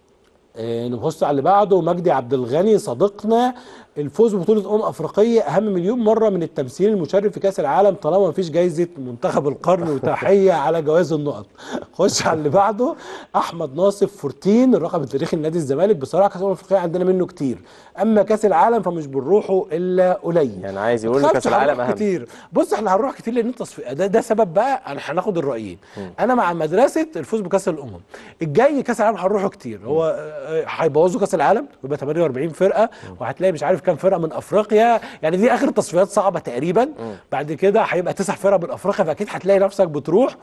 آه، نبص على اللي بعده مجدي عبد الغني صديقنا الفوز ببطولة أمم أفريقية أهم مليون مرة من التمثيل المشرف في كأس العالم طالما مفيش جايزة منتخب القرن وتحية على جواز النقط خش على اللي بعده أحمد ناصف فورتين الرقم التاريخي لنادي الزمالك بصراحة كأس الأمم الأفريقية عندنا منه كتير أما كأس العالم فمش بنروحه إلا قليل يعني عايز يقول ما لي كاس تخافش، العالم هنروح اهم كتير بص احنا هنروح كتير لان التصفيق ده ده سبب بقى انا هناخد الرايين انا مع مدرسه الفوز بكاس الامم الجاي كاس العالم هنروحه كتير هو آه، هيبوظوا كاس العالم ويبقى 48 فرقه وهتلاقي مش عارف كام فرقه من افريقيا يعني دي اخر تصفيات صعبه تقريبا بعد كده هيبقى تسع فرق من افريقيا فاكيد هتلاقي نفسك بتروح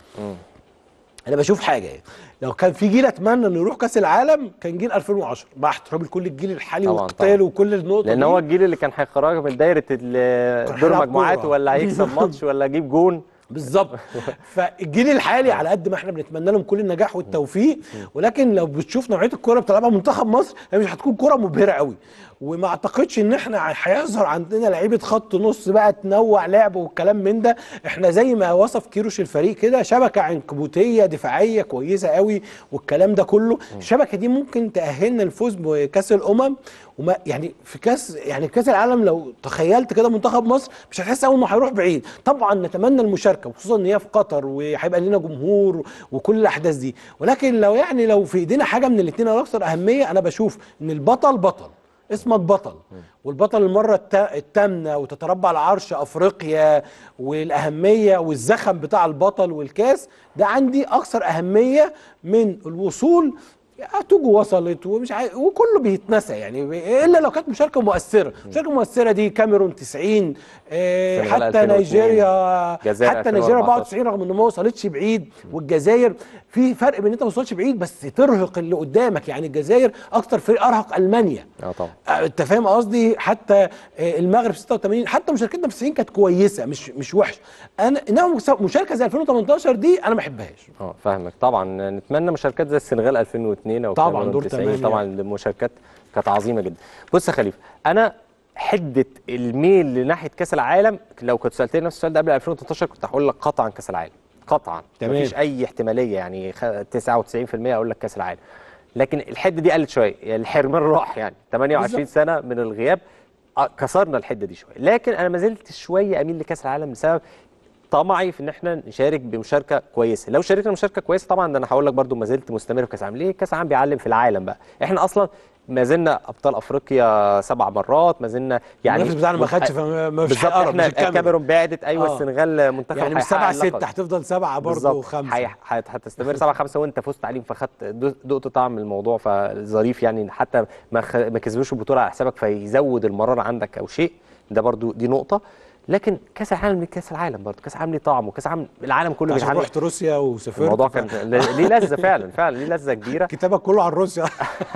انا بشوف حاجه يعني لو كان في جيل اتمنى انه يروح كاس العالم كان جيل 2010 مع احترامي لكل الجيل الحالي طبعاً، وقتاله طبعاً. وكل النقطه لان دي. هو الجيل اللي كان هيخرجك من دايره ال- دور هيلعب مجموعات كورة. ولا هيكسب ماتش ولا يجيب جون بالظبط فالجيل الحالي على قد ما احنا بنتمنى لهم كل النجاح والتوفيق ولكن لو بتشوف نوعيه الكوره بتلعبها منتخب مصر هي مش هتكون كوره مبهره قوي وما اعتقدش ان احنا هيظهر عندنا لعيبه خط نص بقى تنوع لعب والكلام من ده احنا زي ما وصف كيروش الفريق كده شبكه عنكبوتيه دفاعيه كويسه قوي والكلام ده كله الشبكه دي ممكن تاهلنا الفوز بكاس الامم وما يعني في كاس يعني كاس العالم لو تخيلت كده منتخب مصر مش هتحس اول ما هيروح بعيد طبعا نتمنى المشاركه وخصوصا ان هي في قطر وهيبقى لنا جمهور وكل الاحداث دي ولكن لو يعني لو في ايدينا حاجه من الاثنين او اكثر اهميه انا بشوف ان البطل بطل اسمك بطل والبطل المره التا- الثامنه وتتربع على عرش افريقيا والاهميه والزخم بتاع البطل والكاس ده عندي اكثر اهميه من الوصول توجو وصلت ومش عارف وكله بيتنسى يعني الا لو كانت مشاركه مؤثره مشاركه مؤثره دي كاميرون 90 آه، السنغال حتى 2002 نيجيريا جزائر حتى نيجيريا 2014 94 رغم انه ما وصلتش بعيد والجزائر في فرق بين انت ما وصلتش بعيد بس ترهق اللي قدامك يعني الجزائر اكتر فريق ارهق المانيا اه طبعا آه، انت فاهم قصدي حتى آه، المغرب 86 حتى مشاركتنا في 90 كانت كويسه مش مش وحشه انا انما مس- مشاركه زي 2018 دي انا ما بحبهاش اه فاهمك طبعا نتمنى مشاركات زي السنغال 2002 او طبعاً، كاميرون دور 90 تمانية. طبعا المشاركات كانت عظيمه جدا بص يا خليفه انا حده الميل لناحيه كاس العالم لو كنت سالتني نفس السؤال ده قبل 2013 كنت هقول لك قطعا كاس العالم قطعا تمام. مفيش اي احتماليه يعني خ- 99% اقول لك كاس العالم لكن الحده دي قلت شويه يعني الحرمان راح يعني 28 بالظبط. سنه من الغياب آه، كسرنا الحده دي شويه لكن انا ما زلت شويه اميل لكاس العالم بسبب طمعي في ان احنا نشارك بمشاركه كويسه لو شاركنا مشاركه كويسه طبعا ده انا هقول لك برضو ما زلت مستمر في كاس العالم ليه كاس العالم بيعلم في العالم بقى احنا اصلا ما زلنا ابطال افريقيا سبع مرات ما زلنا يعني المنافس بتاعنا ما خدش فما ما فيش بالظبط هيقرب احنا مش الكاميرون الكاميرون بعدت ايوه آه. السنغال منتخب يعني مش هيحقق سبعة اللقب. ستة هتفضل سبعة برضه بالظبط وخمسة هي- هت- هتستمر سبعة خمسة وانت فزت عليهم فخدت دو- دقت طعم الموضوع فظريف يعني حتى ما خ... ما كسبوش البطولة على حسابك فيزود المرارة عندك او شيء ده برضو دي نقطة لكن كاس العالم ليه كاس العالم برضو كاس العالم ليه طعم وكاس العالم العالم كله عشان بيتعامل رحت روسيا وسافرت الموضوع ف- كان ليه لذة فعلا فعلا ليه لذة كبيرة كتابك كله عن روسيا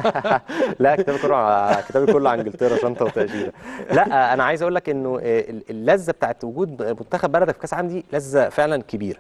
لا كتابي كله ع- كتابي كله عن انجلترا شنطه وتاشيره لا انا عايز اقول لك انه آه، اللذه بتاعت وجود منتخب بلدك في كاس العالم دي لذه فعلا كبيره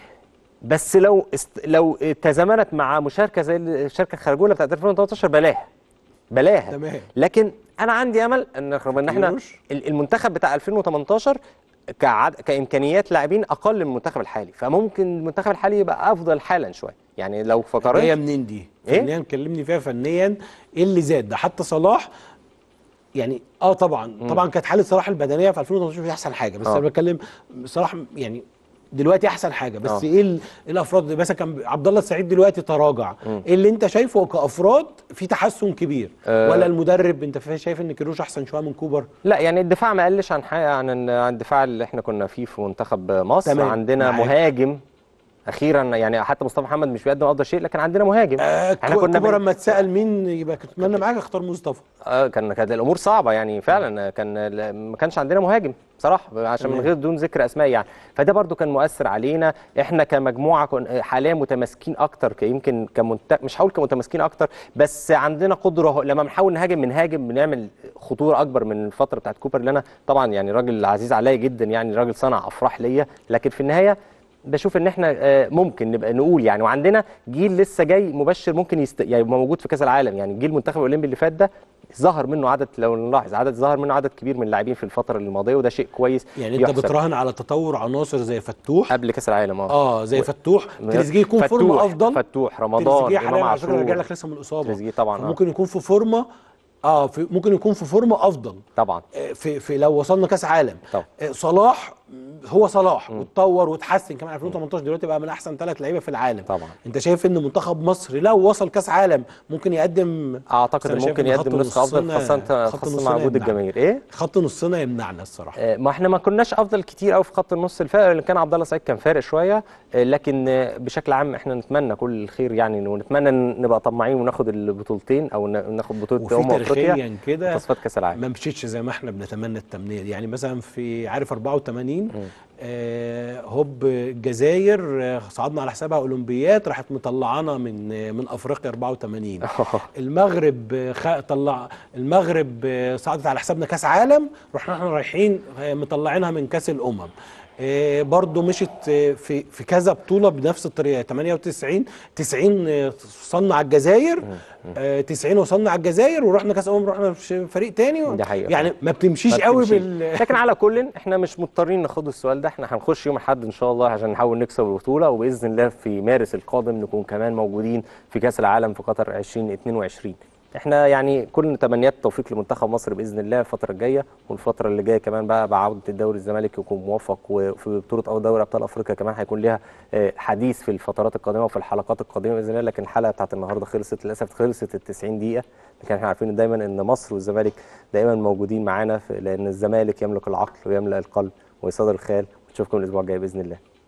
بس لو است... لو تزامنت مع مشاركه زي الشركه الخرجوله بتاعت 2013 بلاها بلاها تمام. لكن انا عندي امل ان رغم ان احنا كيروش. ال- المنتخب بتاع 2018 كعد... كامكانيات لاعبين اقل من المنتخب الحالي فممكن المنتخب الحالي يبقى افضل حالا شويه يعني لو جايه فقرات منين دي؟ إيه؟ فنيا كلمني فيها فنيا ايه اللي زاد ده حتى صلاح يعني اه طبعا طبعا كانت حاله صلاح البدنيه في 2018 مش احسن حاجه بس آه. انا بتكلم صلاح يعني دلوقتي احسن حاجه بس آه. ايه ال- إيه الافراد مثلا كان عبد الله السعيد دلوقتي تراجع ايه اللي انت شايفه كافراد في تحسن كبير آه. ولا المدرب انت فا- شايف ان كيروش احسن شويه من كوبر لا يعني الدفاع ما قلش عن حاجه عن عن الدفاع اللي احنا كنا فيه في منتخب مصر تمام، عندنا معاك. مهاجم اخيرا يعني حتى مصطفى محمد مش بيقدم افضل شيء لكن عندنا مهاجم آه احنا كو- كنا كوبر بن... لما اتسال مين يبقى كنت اتمنى معاك اختار مصطفى آه كان كانت الامور صعبه يعني فعلا كان ال- ما كانش عندنا مهاجم صراحه عشان من تمام. غير دون ذكر اسماء يعني فده برضو كان مؤثر علينا احنا كمجموعه كن حاليا متماسكين اكتر ك- يمكن كمنت... مش هقول كمتماسكين اكتر بس عندنا قدره لما بنحاول نهاجم بنهاجم بنعمل خطوره اكبر من الفتره بتاعت كوبر اللي انا طبعا يعني راجل عزيز عليا جدا يعني راجل صنع افراح ليا لكن في النهايه بشوف ان احنا آه، ممكن نبقى نقول يعني وعندنا جيل لسه جاي مبشر ممكن يست... يعني يبقى موجود في كاس العالم يعني جيل المنتخب الاولمبي اللي فات ده ظهر منه عدد لو نلاحظ عدد ظهر منه عدد كبير من اللاعبين في الفتره الماضيه وده شيء كويس يعني انت يحسب. بتراهن على تطور عناصر زي فتوح قبل كاس العالم اه اه زي فتوح تريزيجيه يكون فتوح فورمه افضل فتوح رمضان تريزيجيه حاليا امام على فكره راجع عاشور لك لسه من الاصابه تريزيجيه طبعا، آه. ممكن يكون في فورمه اه في ممكن يكون في فورمه افضل طبعا آه، في في لو وصلنا كاس عالم طبعا. آه، صلاح هو صلاح واتطور واتحسن كمان 2018 دلوقتي بقى من احسن ثلاث لعيبه في العالم طبعا. انت شايف ان منتخب مصر لو وصل كاس عالم ممكن يقدم اعتقد بس أنا إن شايف ممكن إن خط يقدم نسخه افضل نصنا- خاصه خط خاصه نصنا مع وجود يمنعنا. الجماهير ايه خط نصنا يمنعنا الصراحه آه، ما احنا ما كناش افضل كتير قوي في خط النص الفارق اللي كان عبد الله سعيد كان فارق شويه آه، لكن آه، بشكل عام احنا نتمنى كل الخير يعني ونتمنى إن نبقى طماعين وناخد البطولتين او ن- ناخد بطوله وفي امم افريقيا تاريخيا كده وتصفيات كاس العالم ما مشيتش زي ما احنا بنتمنى التمنيه دي يعني مثلا في عارف 84 آه هوب الجزائر آه صعدنا على حسابها اولمبيات راحت مطلعانا من آه من افريقيا 84 المغرب آه، خ... طلع المغرب آه، صعدت على حسابنا كاس عالم رحنا احنا رايحين آه، مطلعينها من كاس الامم آه، برضو مشت آه، في في كذا بطوله بنفس الطريقه 98 90 آه، وصلنا على الجزائر آه، 90 وصلنا على الجزائر ورحنا كاس امم رحنا في فريق تاني دي حقيقة. يعني ما بتمشيش ما قوي بتمشيش. بال لكن على كل احنا مش مضطرين ناخد السؤال ده احنا هنخش يوم الاحد ان شاء الله عشان نحاول نكسب البطوله وباذن الله في مارس القادم نكون كمان موجودين في كاس العالم في قطر 2022 احنا يعني كل تمنيات التوفيق لمنتخب مصر باذن الله الفتره الجايه والفتره اللي جايه كمان بقى بعوده الدوري الزمالك يكون موفق وفي بطوله او دوري ابطال افريقيا كمان هيكون ليها آه، حديث في الفترات القادمه وفي الحلقات القادمه باذن الله لكن الحلقه بتاعت النهارده خلصت للاسف خلصت ال 90 دقيقه لكن احنا عارفين دايما ان مصر والزمالك دايما موجودين معانا في- لان الزمالك يملك العقل ويملا القلب ويصادر الخيال نشوفكم الاسبوع الجاي باذن الله